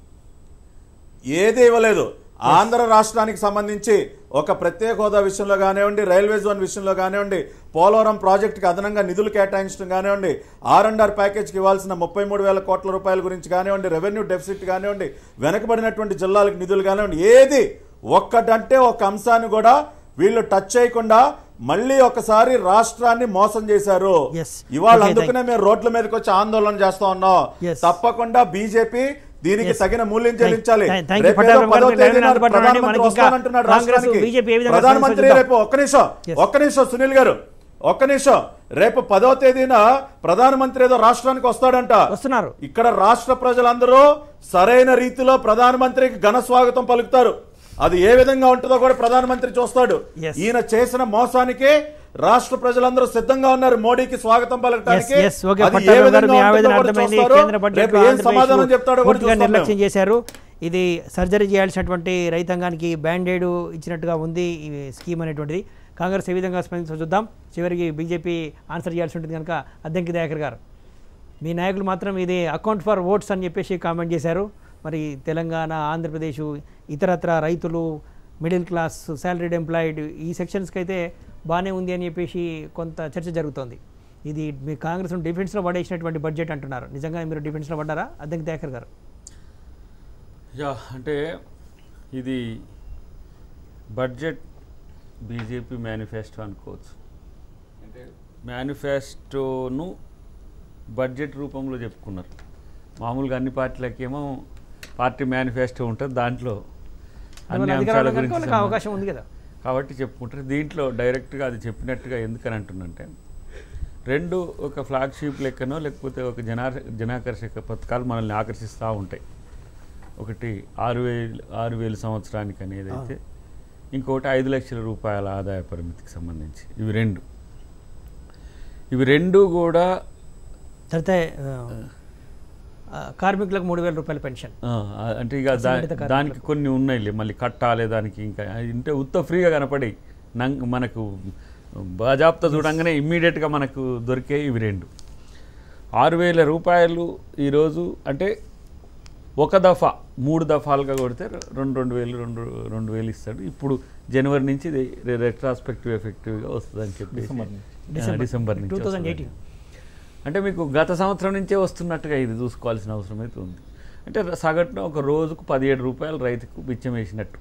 ఏది ఇవ్వలేదు ఆంధ్ర రాష్ట్రానికి సంబంధించి ఒక ప్రత్యేక హోదా విషయంలో కానివ్వండి రైల్వే జోన్ విషయంలో కానివ్వండి పోలవరం ప్రాజెక్టుకి అదనంగా నిధులు కేటాయించడం కానివ్వండి ఆర్ అండ్ ఆర్ ప్యాకేజ్కి ఇవ్వాల్సిన ముప్పై మూడు వేల కోట్ల రూపాయల గురించి కానివ్వండి రెవెన్యూ డెఫిసిట్ కానివ్వండి వెనకబడినటువంటి జిల్లాలకు నిధులు కానివ్వండి ఏది ఒక్కటంటే ఒక అంశాన్ని కూడా వీళ్ళు టచ్ చేయకుండా మళ్ళీ ఒకసారి రాష్ట్రాన్ని మోసం చేశారు Yes. ఇవాళ Okay, అందుకనే మేము రోడ్ల మీదకి వచ్చి ఆందోళన చేస్తా ఉన్నాం Yes. తప్పకుండా బీజేపీ దీనికి Yes. తగిన మూల్యం Thank- చెల్లించాలి thank- thank you, రేపు పట్టాభి ఏదో గారు. పదో మీరు తేదీన లైవ్లో అందుబాటులో ఉండండి. ప్రధానమంత్రి మనకి ఇంకా వస్తానంటున్నాడు కాంగ్రెస్, రాష్ట్రానికి. బీజేపీ ఏ విధంగా ప్రధానమంత్రి స్పందిస్తుందో రేపు ఒక్క నిమిషం Yes. ఒక్క నిమిషం సునీల్ గారు ఒక్క నిమిషం రేపు పదో తేదీన ప్రధానమంత్రి ఏదో రాష్ట్రానికి వస్తాడంట వస్తున్నారు ఇక్కడ రాష్ట్ర ప్రజలందరూ సరైన రీతిలో ప్రధానమంత్రికి ఘన స్వాగతం పలుకుతారు అది ఏ విధంగా ఉంటుందో కూడా ప్రధానమంత్రి చూస్తాడు Yes. ఈయన చేసిన మోసానికి రాష్ట్ర ప్రజలందరూ సిద్ధంగా ఉన్నారు మోడీకి స్వాగతం పలకడానికి ఎస్ ఓకే అది ఏ పట్టాభి గారు విధంగా మీ ఉంటుందో ఆవేదన కూడా అర్థమైంది చూస్తారు. కేంద్ర బడ్జెట్ రేపు ఏం సమాధానం చెప్తాడో కూడా పూర్తిగా చూస్తాం మేము. నిర్లక్ష్యం చేశారు ఇది సర్జరీ చేయాల్సినటువంటి రైతాంగానికి బ్యాండేడ్ ఇచ్చినట్టుగా ఉంది ఈ స్కీమ్ అనేటువంటిది కాంగ్రెస్ ఏ విధంగా స్పందించో చూద్దాం చివరికి బీజేపీ ఆన్సర్ చేయాల్సి ఉంటుంది కనుక అద్దంకి దయాకర్ గారు మీ నాయకులు మాత్రం ఇది అకౌంట్ ఫర్ ఓట్స్ అని చెప్పేసి కామెంట్ చేశారు మరి తెలంగాణ ఆంధ్రప్రదేశ్ ఇతరత్ర రైతులు మిడిల్ క్లాస్ శాలరీడ్ ఎంప్లాయిడ్ ఈ సెక్షన్స్కి అయితే బాగానే ఉంది అని చెప్పేసి కొంత చర్చ జరుగుతోంది ఇది మీ కాంగ్రెస్ డిఫెన్స్లో పడేసినటువంటి బడ్జెట్ అంటున్నారు నిజంగా మీరు డిఫెన్స్లో పడ్డారా అద్దంకి దయాకర్ గారు యా అంటే ఇది బడ్జెట్ బీజేపీ మేనిఫెస్టో అనుకోవచ్చు అంటే మేనిఫెస్టోను బడ్జెట్ రూపంలో చెప్పుకున్నారు మామూలుగా అన్ని పార్టీలకేమో పార్టీ మేనిఫెస్టో ఉంటుంది దాంట్లో అన్ని వాళ్ళ అంశాల అధికారంలో కనుక గురించి వాళ్ళకి సంబంధించి- అవకాశం ఉంది కదా కాబట్టి చెప్పుకుంటారు దీంట్లో డైరెక్ట్గా అది చెప్పినట్టుగా ఎందుకని అంటున్నంటే రెండు ఒక ఫ్లాగ్షిప్ లెక్కనో లేకపోతే ఒక జనా జనాకర్షక పథకాలు మనల్ని ఆకర్షిస్తూ ఉంటాయి ఒకటి ఆరు వేలు ఆరు వేలు సంవత్సరానికి అనేది అయితే ఇంకొకటి ఐదు లక్షల రూపాయల ఆదాయ పరిమితికి సంబంధించి ఇవి రెండు ఇవి రెండు కూడా తర్వాత ఆ, ఆ, కార్మికులకు మూడు వేల రూపాయల పెన్షన్ ఆ, అంటే ఇక దా అసంఘటిత కార్మికులకు. దానికి కొన్ని ఉన్నాయి మళ్ళీ కట్టాలి దానికి ఇంకా అంటే ఉత్త ఫ్రీగా కనపడి నంగ్ మనకు బాజాప్తా చూడంగానే ఇమ్మీడియట్గా మనకు దొరికే ఇవి రెండు ఆరు వేల రూపాయలు ఈరోజు అంటే ఒక దఫా మూడు దఫాలుగా కొడితే రెండు రెండు వేలు రెండు రెండు వేలు ఇస్తాడు ఇప్పుడు జనవరి నుంచి ఇది రెట్రాస్పెక్టివ్ ఎఫెక్టివ్గా వస్తుందని చెప్పి డిసెంబర్ నుంచి. డిసెంబర్ నుంచి టూ థౌజండ్ వస్తుందని. ఎయిటీన్ అంటే మీకు గత సంవత్సరం నుంచే వస్తున్నట్టుగా ఇది చూసుకోవాల్సిన అవసరం అయితే ఉంది అంటే సగటున ఒక రోజుకు పదిహేడు రూపాయలు రైతుకు బిచ్చం వేసినట్టు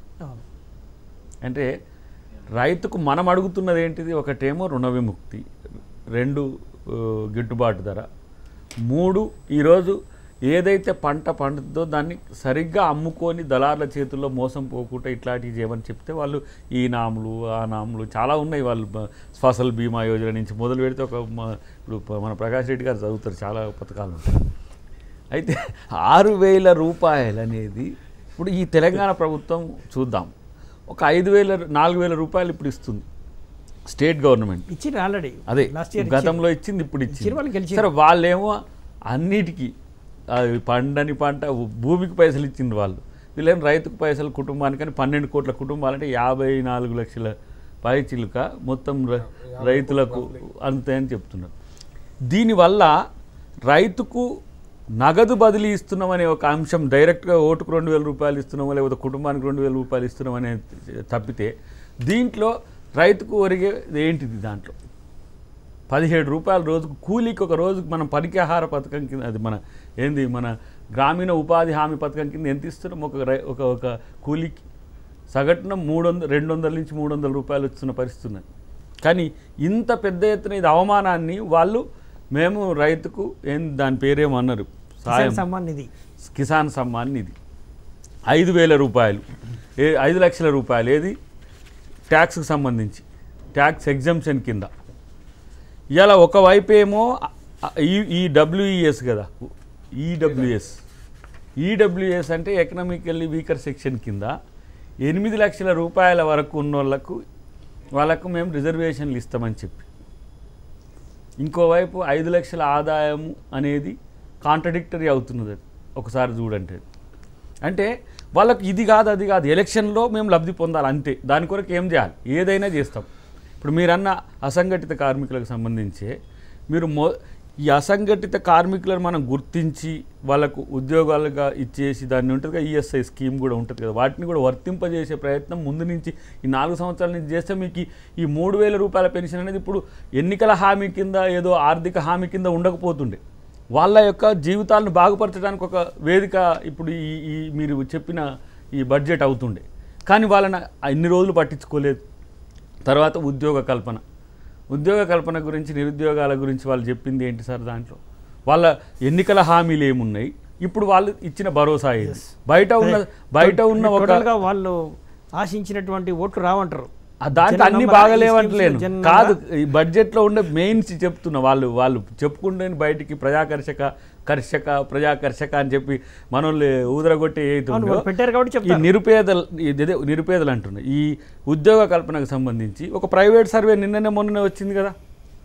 అంటే రైతుకు మనం అడుగుతున్నది ఏంటిది ఒకటేమో రుణ విముక్తి రెండు ఆ, గిట్టుబాటు ధర మూడు ఈరోజు ఏదైతే పంట పండుతుందో దాన్ని సరిగ్గా అమ్ముకొని దళార్ల చేతుల్లో మోసం పోకుండా ఇట్లాంటివి చేయమని చెప్తే వాళ్ళు ఈ నాములు ఆ నాములు చాలా ఉన్నాయి వాళ్ళు బ- ఫసల్ బీమా యోజన నుంచి మొదలు పెడితే ఒక మ- ఇప్పుడు ప- మన ప్రకాష్ రెడ్డి గారు చదువుతారు చాలా పథకాలు ఉంటాయి అయితే ఆరు వేల రూపాయలు అనేది ఇప్పుడు ఈ తెలంగాణ ప్రభుత్వం చూద్దాం ఒక ఐదు వేల నాలుగు వేల రూపాయలు ఇప్పుడు ఇస్తుంది స్టేట్ గవర్నమెంట్ ఇచ్చిండ్రు ఆల్రెడీ అదే లాస్ట్ ఇయర్ గతంలో ఇచ్చింది ఇప్పుడు ఇచ్చిర్రు, వాళ్ళు ఇచ్చింది గెలిచిర్రు. సరే వాళ్ళేమో అన్నిటికీ అది పండని పంట భూమికి పైసలు ఇచ్చిండ్రు వాళ్ళు వీళ్ళేం రైతుకు పైసలు కుటుంబానికని పన్నెండు కోట్ల కుటుంబాలంటే యాభై నాలుగు లక్షల పై చిలుక మొత్తం ర- రైతులకు అంతే అని చెప్తున్నారు దీనివల్ల రైతుకు నగదు బదిలీ ఇస్తున్నాం అనే ఒక అంశం డైరెక్ట్గా ఓటుకు రెండు వేల రూపాయలు ఇస్తున్నామో లేకపోతే కుటుంబానికి రెండు వేల రూపాయలు ఇస్తున్నాం అనే తప్పితే దీంట్లో రైతుకు ఒరిగే ఏంటిది దాంట్లో పదిహేడు రూపాయల రోజుకు కూలీకి ఒక రోజుకు మనం పనికి ఆహార పథకం కింద అది మన ఏంది మన గ్రామీణ ఉపాధి హామీ పథకం కింద ఎంత ఇస్తున్నాం ఒక రై ఒక ఒక కూలీకి సగటున మూడు వందల రెండు వందల నుంచి మూడు వందల రూపాయలు వచ్చిన పరిస్థితి ఉన్నది కానీ ఇంత పెద్ద ఎత్తున ఇది అవమానాన్ని వాళ్ళు మేము రైతుకు ఏం దాని పేరేమో అన్నారు సాయం కిసాన్ సమ్మాన్ నిధి కిసాన్ సమ్మాన్ నిధి ఐదు వేల రూపాయలు ఏ ఐదు లక్షల రూపాయలు ఏది ట్యాక్స్కి సంబంధించి ట్యాక్స్ ఎగ్జంప్షన్ కింద ఇలా ఒకవైపు ఏమో ఈ ఈ డబ్ల్యూఈఎస్ కదా ఈడబ్ల్యూఎస్ ఈడబ్ల్యూఎస్ అంటే ఎకనామికల్లీ వీకర్ సెక్షన్ కింద ఎనిమిది లక్షల రూపాయల వరకు ఉన్న వాళ్ళకు వాళ్ళకు మేము రిజర్వేషన్లు ఇస్తామని చెప్పి ఇంకోవైపు ఐదు లక్షల ఆదాయము అనేది కాంట్రడిక్టరీ అవుతున్నది అది ఒకసారి చూడంటే అంటే వాళ్ళకి ఇది కాదు అది కాదు ఎలక్షన్లో మేము లబ్ధి పొందాలి అంతే దాని కొరకు ఏం చేయాలి ఏదైనా చేస్తాం ఇప్పుడు మీరన్న అసంఘటిత కార్మికులకు సంబంధించి మీరు మొ ఈ అసంఘటిత కార్మికులను మనం గుర్తించి వాళ్ళకు ఉద్యోగాలుగా ఇచ్చేసి దాన్ని ఉంటుంది కదా ఈఎస్ఐ స్కీమ్ కూడా ఉంటుంది కదా వాటిని కూడా వర్తింపజేసే ప్రయత్నం ముందు నుంచి ఈ నాలుగు సంవత్సరాల నుంచి చేస్తే మీకు ఈ- ఈ మూడు వేల రూపాయల పెన్షన్ అనేది ఇప్పుడు ఎన్నికల హామీ కింద ఏదో ఆర్థిక హామీ కింద ఉండకపోతుండే వాళ్ళ యొక్క జీవితాలను బాగుపరచడానికి ఒక వేదిక ఇప్పుడు ఈ ఈ మీరు చెప్పిన ఈ బడ్జెట్ అవుతుండే కానీ వాళ్ళని ఇన్ని రోజులు పట్టించుకోలేదు తర్వాత ఉద్యోగ కల్పన ఉద్యోగ కల్పన గురించి నిరుద్యోగాల గురించి వాళ్ళు చెప్పింది ఏంటి సార్ దాంట్లో వాళ్ళ ఎన్నికల హామీలు ఏమున్నాయి ఇప్పుడు వాళ్ళు ఇచ్చిన భరోసా ఏది బయట ఉన్న బయట ఉన్న ఒక టోటల్గా వాళ్ళు ఆశించినటువంటి ఓట్లు రావంటారు ఆ దాంట్లో జన అన్ని నమ్మరా? బాగలేవట్లేను ఈ schemes జన కాదు నమ్మరా? ఈ బడ్జెట్లో ఉండే మెయిన్స్ చెప్తున్నా వాళ్ళు వాళ్ళు చెప్పుకుంటే బయటికి ప్రజాకర్షక కర్షక ప్రజాకర్షక అని చెప్పి మనోళ్ళు ఊదరగొట్టి అవును, ఏదైతుందో వాళ్ళు పెట్టారు కాబట్టి ఈ చెప్తారు నిరుపేదలు ఇదే నిరుపేదలు అంటున్నాయి ఈ ఉద్యోగ కల్పనకు సంబంధించి ఒక ప్రైవేట్ సర్వే నిన్ననే మొన్ననే వచ్చింది కదా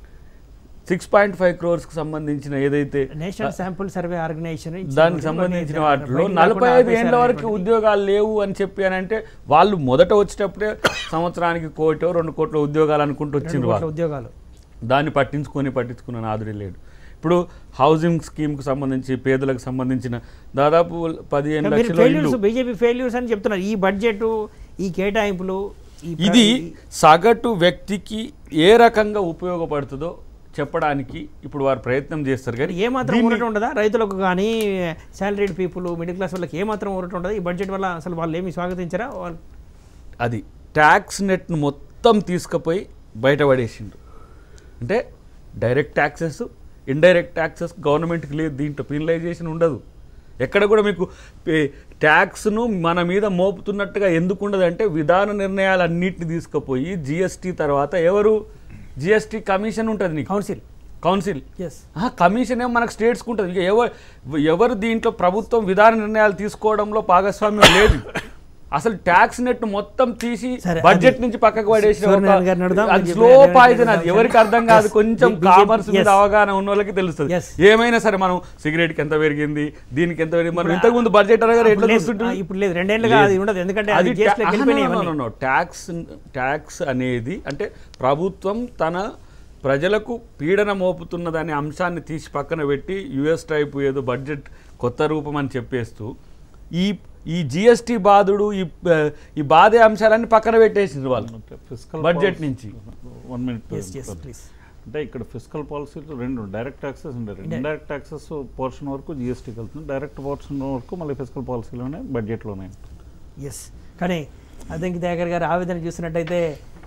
సిక్స్ పాయింట్ ఫైవ్ క్రోర్స్కి సంబంధించిన ఏదైతే నేషనల్ శాంపుల్ సర్వే ఆర్గనైజేషన్ దానికి సంబంధించిన వాటిలో నలభై ఐదు ఏళ్ళ వరకు ఉద్యోగాలు లేవు అని చెప్పి అని అంటే వాళ్ళు మొదట వచ్చేటప్పుడే సంవత్సరానికి కోటో రెండు కోట్ల ఉద్యోగాలు అనుకుంటూ వచ్చిండ్రు వాళ్ళు ఉద్యోగాలు దాన్ని పట్టించుకొని పట్టించుకున్న నాదుడే లేడు ఇప్పుడు హౌసింగ్ స్కీమ్కి సంబంధించి పేదలకు సంబంధించిన దాదాపు పదిహేను మీరు లక్షల ఫెయిల్యూర్స్ ఇల్లు బీజేపీ ఫెయిల్యూర్స్ అని చెప్తున్నారు ఈ బడ్జెట్ ఈ కేటాయింపులు ఈ ప్ర- ఇది ఈ- సగటు వ్యక్తికి ఏ రకంగా ఉపయోగపడుతుందో చెప్పడానికి ఇప్పుడు వారు ప్రయత్నం చేస్తారు కానీ ఏ మాత్రం దీన్ని- ఊరట ఉండదా రైతులకు కానీ శాలరీడ్ పీపుల్ మిడిల్ క్లాస్ వాళ్ళకి ఏ మాత్రం ఊరట ఉండదా ఈ బడ్జెట్ వల్ల అసలు వాళ్ళు ఏమి స్వాగతించరా వాళ్ళు అది ట్యాక్స్ నెట్ను మొత్తం తీసుకుపోయి బయటపడేసిండు అంటే డైరెక్ట్ ట్యాక్సెస్ ఇండైరెక్ట్ ట్యాక్సెస్ గవర్నమెంట్కి లేదు దీంట్లో పినలైజేషన్ ఉండదు ఎక్కడ కూడా మీకు పే- ట్యాక్స్ను మన మీద మోపుతున్నట్టుగా ఎందుకు ఉండదు అంటే విధాన నిర్ణయాలన్నింటినీ తీసుకుపోయి జిఎస్టీ తర్వాత ఎవరు జిఎస్టీ కమిషన్ ఉంటుంది నీకు కౌన్సిల్ కౌన్సిల్ ఎస్ ఆహా, కమిషన్ ఏమో మనకు స్టేట్స్కి ఉంటుంది ఇక ఎవరు ఎవరు దీంట్లో ప్రభుత్వం విధాన నిర్ణయాలు తీసుకోవడంలో భాగస్వామ్యం లేదు అసలు ట్యాక్స్ నెట్ మొత్తం తీసి సరే, బడ్జెట్ అది నుంచి పక్కకు పడేసిన ఒక- సూర్యనారాయణ గారిని అడుగుదాం. అది మీరు స్లో చెప్పిన పాయిజన్ అది రేవంత్ ఎవరికి రెడ్డి అర్థం కాదు Yes. కొంచెం BJP కామర్స్ మీద yes. అవగాహన ఉన్న వాళ్ళకి తెలుస్తుంది Yes. ఏమైనా సరే మనం సిగరెట్కి ఎంత పెరిగింది దీనికి ఎంత పెరిగింది మనం ఇంతకు ముందు బడ్జెట్ అనగా ఎట్లా ఇప్పుడు లేదు. చూస్తుంటుంది ఆ, ఇప్పుడు లేదు రెండేళ్లుగా అది ఉండదు ఎందుకంటే అది GST లోకి వెళ్ళిపోయినాయి ఇవన్నీ. ట్యాక్స్ ట్యాక్స్ అనేది అంటే ప్రభుత్వం తన ప్రజలకు పీడన మోపుతున్నదనే అంశాన్ని తీసి పక్కన పెట్టి యుఎస్ టైప్ ఏదో బడ్జెట్ కొత్త రూపం అని చెప్పేస్తూ ఈ ఈ జిఎస్టీ బాధుడు ఈ ప- ఈ బాధే అంశాలన్నీ పక్కన పెట్టేసింది వాళ్ళు ఫిజికల్ బడ్జెట్ నుంచి one minute Yes, yes, please. అంటే ఇక్కడ ఫిజికల్ పాలసీ రెండు direct taxes indirect indirect taxes portion వరకు జిఎస్టీకి వెళ్తుంది డైరెక్ట్ పోర్షన్ వరకు మళ్ళీ ఫిజికల్ పాలసీలోనే బడ్జెట్లోనే ఎస్ కానీ అదంకి దయాకర్ గారు ఆవేదన చూసినట్టయితే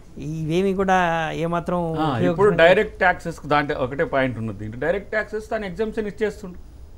ఇవేమి కూడా ఏమాత్రం ఆ, ఇప్పుడు ఉపయోగకరంగా- డైరెక్ట్ ట్యాక్సెస్ దాంట్లో ఒకటే పాయింట్ ఉన్నది డైరెక్ట్ ట్యాక్సెస్ తను ఎగ్జామ్షన్ ఇచ్చేస్తుండు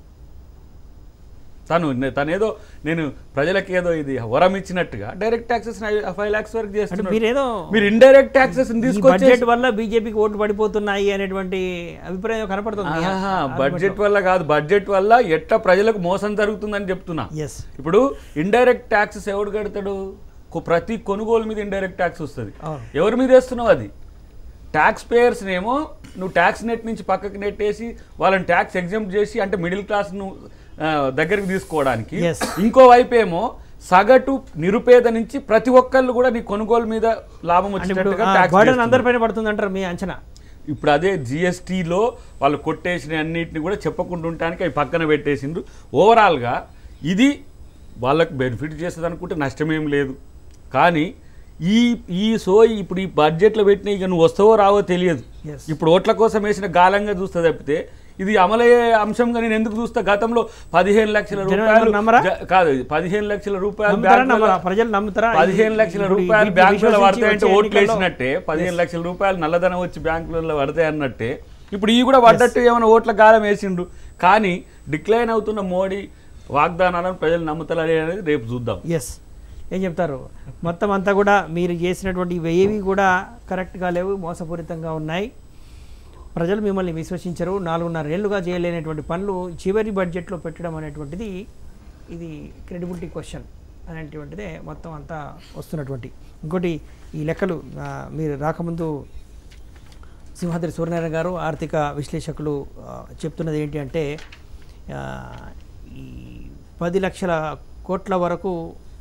తను తను ఏదో నేను ప్రజలకు ఏదో ఇది వరం ఇచ్చినట్టుగా డైరెక్ట్ ట్యాక్సెస్ ఫైవ్ లాక్స్ వరకు అంటే చేస్తున్నాడు మీరేదో మీరు ఇండైరెక్ట్ ట్యాక్సెస్ ఈ తీసుకొచ్చి బడ్జెట్ వల్ల బీజేపీకి ఓట్లు పడిపోతున్నాయి అనేటువంటి అభిప్రాయం కనపడుతుంది బడ్జెట్ వల్ల కాదు బడ్జెట్ వల్ల ఎట్లా ప్రజలకు మోసం జరుగుతుందని చెప్తున్నా ఎస్ ఇప్పుడు ఇండైరెక్ట్ ట్యాక్సెస్ ఎవడు కడతాడు కొ- ప్రతి కొనుగోలు మీద ఇండైరెక్ట్ ట్యాక్స్ వస్తుంది అవును. ఎవరి మీద వేస్తున్నావు అది ట్యాక్స్ పేయర్స్నేమో నువ్వు ట్యాక్స్ నెట్ నుంచి పక్కకి నెట్టేసి వాళ్ళని ట్యాక్స్ ఎగ్జామ్ చేసి అంటే మిడిల్ క్లాస్ను దగ్గరికి తీసుకోవడానికి Yes. ఇంకో వైపు ఏమో సగటు నిరుపేద నుంచి ప్రతి ఒక్కళ్ళు కూడా నీ కొనుగోలు మీద లాభం అంటే ఇప్పుడు వచ్చినట్టుగా ఆ ట్యాక్స్ బర్డన్ చేస్తున్నారు. అందరిపైన పడుతుంది అంటారు మీ అంచనా ఇప్పుడు అదే జిఎస్టీలో వాళ్ళు కొట్టేసిన అన్నిటిని కూడా చెప్పకుండా ఉండటానికి అవి పక్కన పెట్టేసిండ్రు ఓవరాల్గా ఇది వాళ్ళకు బెనిఫిట్ చేస్తుంది అనుకుంటే నష్టమేం లేదు కానీ ఈ ఈ సో ఇప్పుడు ఈ బడ్జెట్లో పెట్టిన ఇక నువ్వు వస్తావో రావో తెలియదు Yes. ఇప్పుడు ఓట్ల కోసం వేసిన గాలంగా చూస్తే తప్పితే ఇది అమలయ్యే అంశంగా నేను ఎందుకు చూస్తా గతంలో పదిహేను లక్షల జనం రూపాయలు ఎవరు నమ్మరా? జ- కాదు పదిహేను లక్షల రూపాయలు నమ్ముతారా బ్యాంకులలో- నమ్మరా? ప్రజలు నమ్ముతారా పదిహేను లక్షల ఇప్పుడు ఈ రూపాయలు వీటిని బ్యాంకులలో విశ్వసించి పడతాయంటే వచ్చే ఓట్లు ఎన్నికల్లో- వేసినట్టే పదిహేను లక్షల రూపాయలు నల్లధనం వచ్చి బ్యాంకులలో పడతాయి అన్నట్టే ఇప్పుడు ఈ కూడా పడ్డట్టు ఏమైనా ఓట్ల గాలం వేసిండు కానీ డిక్లైన్ అవుతున్న మోడీ వాగ్దానాలను ప్రజలు నమ్ముతారని అనేది రేపు చూద్దాం ఎస్ ఏం చెప్తారు మొత్తం అంతా కూడా మీరు చేసినటువంటి ఏవి కూడా కరెక్ట్గా లేవు మోసపూరితంగా ఉన్నాయి ప్రజలు మిమ్మల్ని విశ్వసించరు నాలుగున్నర ఏళ్ళుగా చేయలేనటువంటి పనులు చివరి బడ్జెట్లో పెట్టడం అనేటువంటిది ఇది క్రెడిబిలిటీ క్వశ్చన్ అనేటువంటిదే మొత్తం అంతా వస్తున్నటువంటి ఇంకోటి ఈ లెక్కలు ఆ, మీరు రాకముందు సింహాద్రి సూర్యనారాయణ గారు ఆర్థిక విశ్లేషకులు ఆ, చెప్తున్నది ఏంటి అంటే ఆ, ఈ పది లక్షల కోట్ల వరకు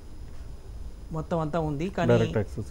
మొత్తం అంతా ఉంది కానీ డైరెక్ట్ యాక్సెస్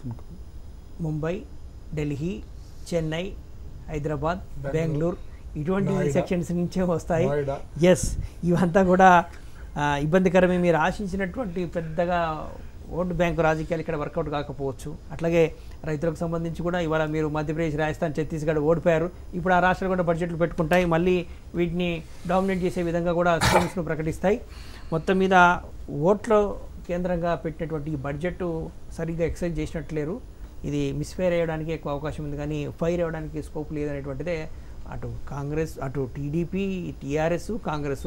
ముంబై ఢిల్లీ చెన్నై హైదరాబాద్ బెంగళూరు ఇటువంటి సెక్షన్స్ నుంచే వస్తాయి నోయిడా. ఎస్ ఇవంతా కూడా ఆ, ఇబ్బందికరమే మీరు ఆశించినటువంటి పెద్దగా ఓటు బ్యాంకు రాజకీయాలు ఇక్కడ వర్కౌట్ కాకపోవచ్చు అట్లాగే రైతులకు సంబంధించి కూడా ఇవాళ మీరు మధ్యప్రదేశ్ రాజస్థాన్ ఛత్తీస్గఢ్ ఓడిపోయారు ఇప్పుడు ఆ రాష్ట్రాలు కూడా బడ్జెట్లు పెట్టుకుంటాయి మళ్ళీ వీటిని డామినేట్ చేసే విధంగా కూడా స్కీమ్స్ను ప్రకటిస్తాయి మొత్తం మీద ఓట్ల కేంద్రంగా పెట్టినటువంటి ఈ బడ్జెట్ సరిగ్గా ఎక్సైజ్ చేసినట్లేరు ఇది మిస్ఫైర్ అయ్యడానికి ఎక్కువ అవకాశం ఉంది కానీ ఫైర్ అవ్వడానికి స్కోప్ లేదనేటువంటిదే అటు కాంగ్రెస్ అటు టీడీపీ టీఆర్ఎస్ కాంగ్రెస్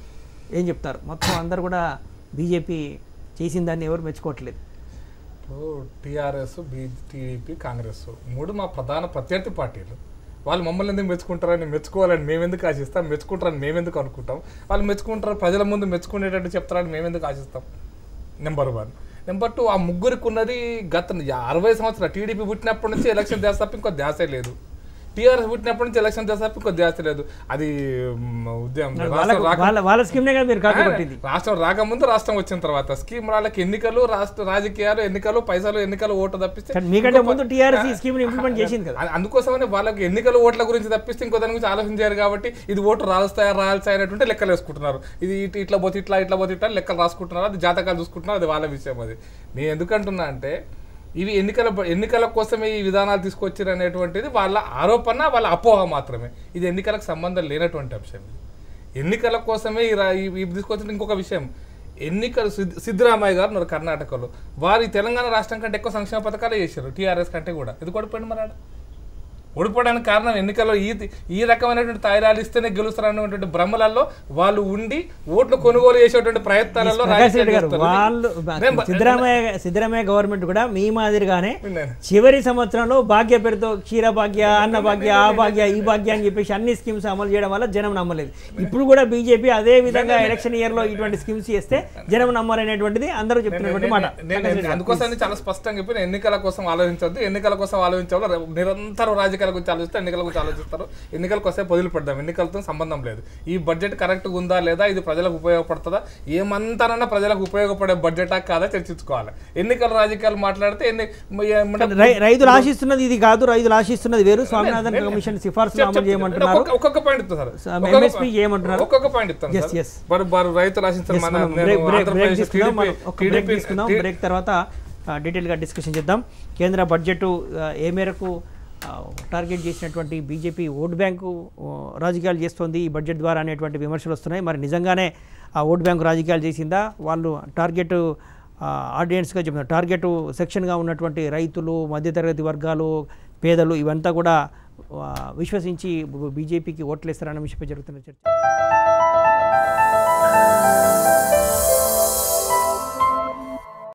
ఏం చెప్తారు మొత్తం అందరు కూడా బీజేపీ చేసిన దాన్ని ఎవరు మెచ్చుకోవట్లేదు ఇప్పుడు టీఆర్ఎస్ బీ టీడీపీ కాంగ్రెస్ మూడు మా ప్రధాన ప్రత్యర్థి పార్టీలు వాళ్ళు మమ్మల్ని ఎందుకు మెచ్చుకుంటారని మెచ్చుకోవాలని మేము ఎందుకు ఆశిస్తాం మెచ్చుకుంటారని మేము ఎందుకు అనుకుంటాం వాళ్ళు మెచ్చుకుంటారు ప్రజల ముందు మెచ్చుకునేటట్టు చెప్తారని మేము ఎందుకు ఆశిస్తాం నెంబర్ వన్ నెంబర్ టూ ఆ ముగ్గురికి ఉన్నది గత అరవై సంవత్సరాలు టీడీపీ పుట్టినప్పటి నుంచి ఎలక్షన్ ధ్యాస తప్ప ఇంకో ధ్యాసే లేదు టీఆర్ఎస్ పుట్టినప్పటి నుంచి ఎలక్షన్ ధ్యాస తప్ప ఇంకో ధ్యాస లేదు అది మ్, ఉద్యమం రాష్ట్రం వాళ్ళకు రాక వాళ్ళ వాళ్ళ స్కీమ్నే కదా మీరు కాపీ పట్టింది రాష్ట్రం రాకముందు రాష్ట్రం వచ్చిన తర్వాత స్కీమ్ వాళ్ళకి ఎన్నికలు రాష్ట్ర రాజకీయాలు ఎన్నికలు పైసలు ఎన్నికలు ఓటు తప్పిస్తే కానీ మీకంటే ఇంకో- ముందు టీఆర్ఎస్ ఈ స్కీమ్ని ఇంప్లిమెంట్ చేసింది కదా అ- అందుకోసమనే వాళ్ళకి ఎన్నికల ఓట్ల గురించి తప్పిస్తే ఇంకో దాని గురించి ఆలోచించారు కాబట్టి ఇది ఓటు రాస్తాయా రాల్సాయా అనేటువంటి లెక్కలు వేసుకుంటున్నారు ఇది ఇటు ఇట్లా పోతే ఇట్లా ఇట్లా పోతే ఇట్లా లెక్కలు రాసుకుంటున్నారు అది జాతకాలు చూసుకుంటున్నారు అది వాళ్ళ విషయం అది నేను ఎందుకంటున్నా అంటే ఇవి ఎన్నికల ఎన్నికల కోసమే ఈ విధానాలు తీసుకొచ్చారు అనేటువంటిది వాళ్ళ ఆరోపణ వాళ్ళ అపోహ మాత్రమే ఇది ఎన్నికలకు సంబంధం లేనటువంటి అంశం ఇది. ఎన్నికల కోసమే ఈ రా- ఈ- ఇవి తీసుకొచ్చిన ఇంకొక విషయం ఎన్నికలు సిద్- సిద్ధరామయ్య గారు ఉన్నారు కర్ణాటకలో వారు ఈ తెలంగాణ రాష్ట్రం కంటే ఎక్కువ సంక్షేమ పథకాలే చేశారు టీఆర్ఎస్ కంటే కూడా ఇది ఓడిపోయింది మరి ఆడ ఓడిపోవడానికి కారణం ఎన్నికల్లో ఈ ఈ రకమైనటువంటి తాయిలాలు ఇస్తేనే గెలుస్తారన్నటువంటి భ్రమలలో వాళ్ళు ఉండి ఓట్లు కొనుగోలు చేసేటువంటి ప్రయత్నాలలో ప్రకాష్ రెడ్డి రాజకీయాలు గారు చేస్తారు. వాళ్ళు నేను బ- సిద్ధరామయ్య సిద్ధరామయ్య గవర్నమెంట్ కూడా మీ మాదిరిగానే నేను- చివరి సంవత్సరంలో భాగ్య పేరుతో క్షీర భాగ్య అన్న భాగ్య ఆ భాగ్య ఈ భాగ్య అని చెప్పేసి అన్ని స్కీమ్స్ అమలు చేయడం వల్ల జనం నమ్మలేదు ఇప్పుడు కూడా బీజేపీ అదే విధంగా ఎలక్షన్ ఇయర్ లో ఇటువంటి స్కీమ్స్ చేస్తే జనం నమ్మరనేటువంటిది అందరూ చెప్తున్నటువంటి మాట నేను- నేను అందుకోసం చాలా స్పష్టంగా చెప్పి ఎన్నికల కోసం ఆలోచించొద్దు ఎన్నికల కోసం ఆలోచించాలి రేపు నిరంతరం రాజకీయాల గురించి ఆలోచిస్తారు ఎన్నికల గురించి ఆలోచిస్తారు ఎన్నికలకు వస్తే పొదిలి పెడదాం ఎన్నికలతో సంబంధం లేదు ఈ బడ్జెట్ కరెక్ట్గా ఉందా లేదా ఇది ప్రజలకు ఉపయోగపడుతుందా ఏమంతానన్నా ప్రజలకు ఉపయోగపడే బడ్జెటా కాదా చర్చించుకోవాలి ఎన్నికల రాజకీయాలు మాట్లాడితే ఎన్ని ఏమంటారు? రై- రైతులు ఆశిస్తున్నది ఇది కాదు రైతులు ఆశిస్తున్నది వేరు స్వామినాథన్ కమిషన్ సిఫార్సులు చెప్- అమలు చెప్- చేయమంటున్నారు ఒక్కొక్క- ఒక్కొక్క పాయింట్ ఇస్తాను సార్ సో, ఒక్కొక్క- MSP చేయమంటున్నారు? ఒక్కొక్క పాయింట్ ఇస్తాను Yes, సార్ yes. వారు వారు రైతులు ఆశిస్తారు Yes, మన మనం నేను బ్రేక్ బ్రేక్ బ్రేక్ ఆంధ్రప్రదేశ్ తీసుకుందాం మనం TDP ఒక బ్రేక్ TDP తీసుకుందాం టీ- బ్రేక్ తర్వాత ఆ, డీటెయిల్గా డిస్కషన్ చేద్దాం కేంద్ర బడ్జెట్ ఆ, ఏ మేరకు ఆ, టార్గెట్ చేసినటువంటి బీజేపీ ఓట్ బ్యాంకు ఆ, రాజకీయాలు చేస్తోంది ఈ బడ్జెట్ ద్వారా అనేటువంటి విమర్శలు వస్తున్నాయి మరి నిజంగానే ఆ ఓట్ బ్యాంకు రాజకీయాలు చేసిందా వాళ్ళు టార్గెట్ ఆడియన్స్గా చెప్తున్నారు టార్గెట్ సెక్షన్గా ఉన్నటువంటి రైతులు మధ్యతరగతి వర్గాలు పేదలు ఇవంతా కూడా ఆ, విశ్వసించి బీజేపీకి ఓట్లు వేస్తారన్న విషయంపై జరుగుతున్న చర్చ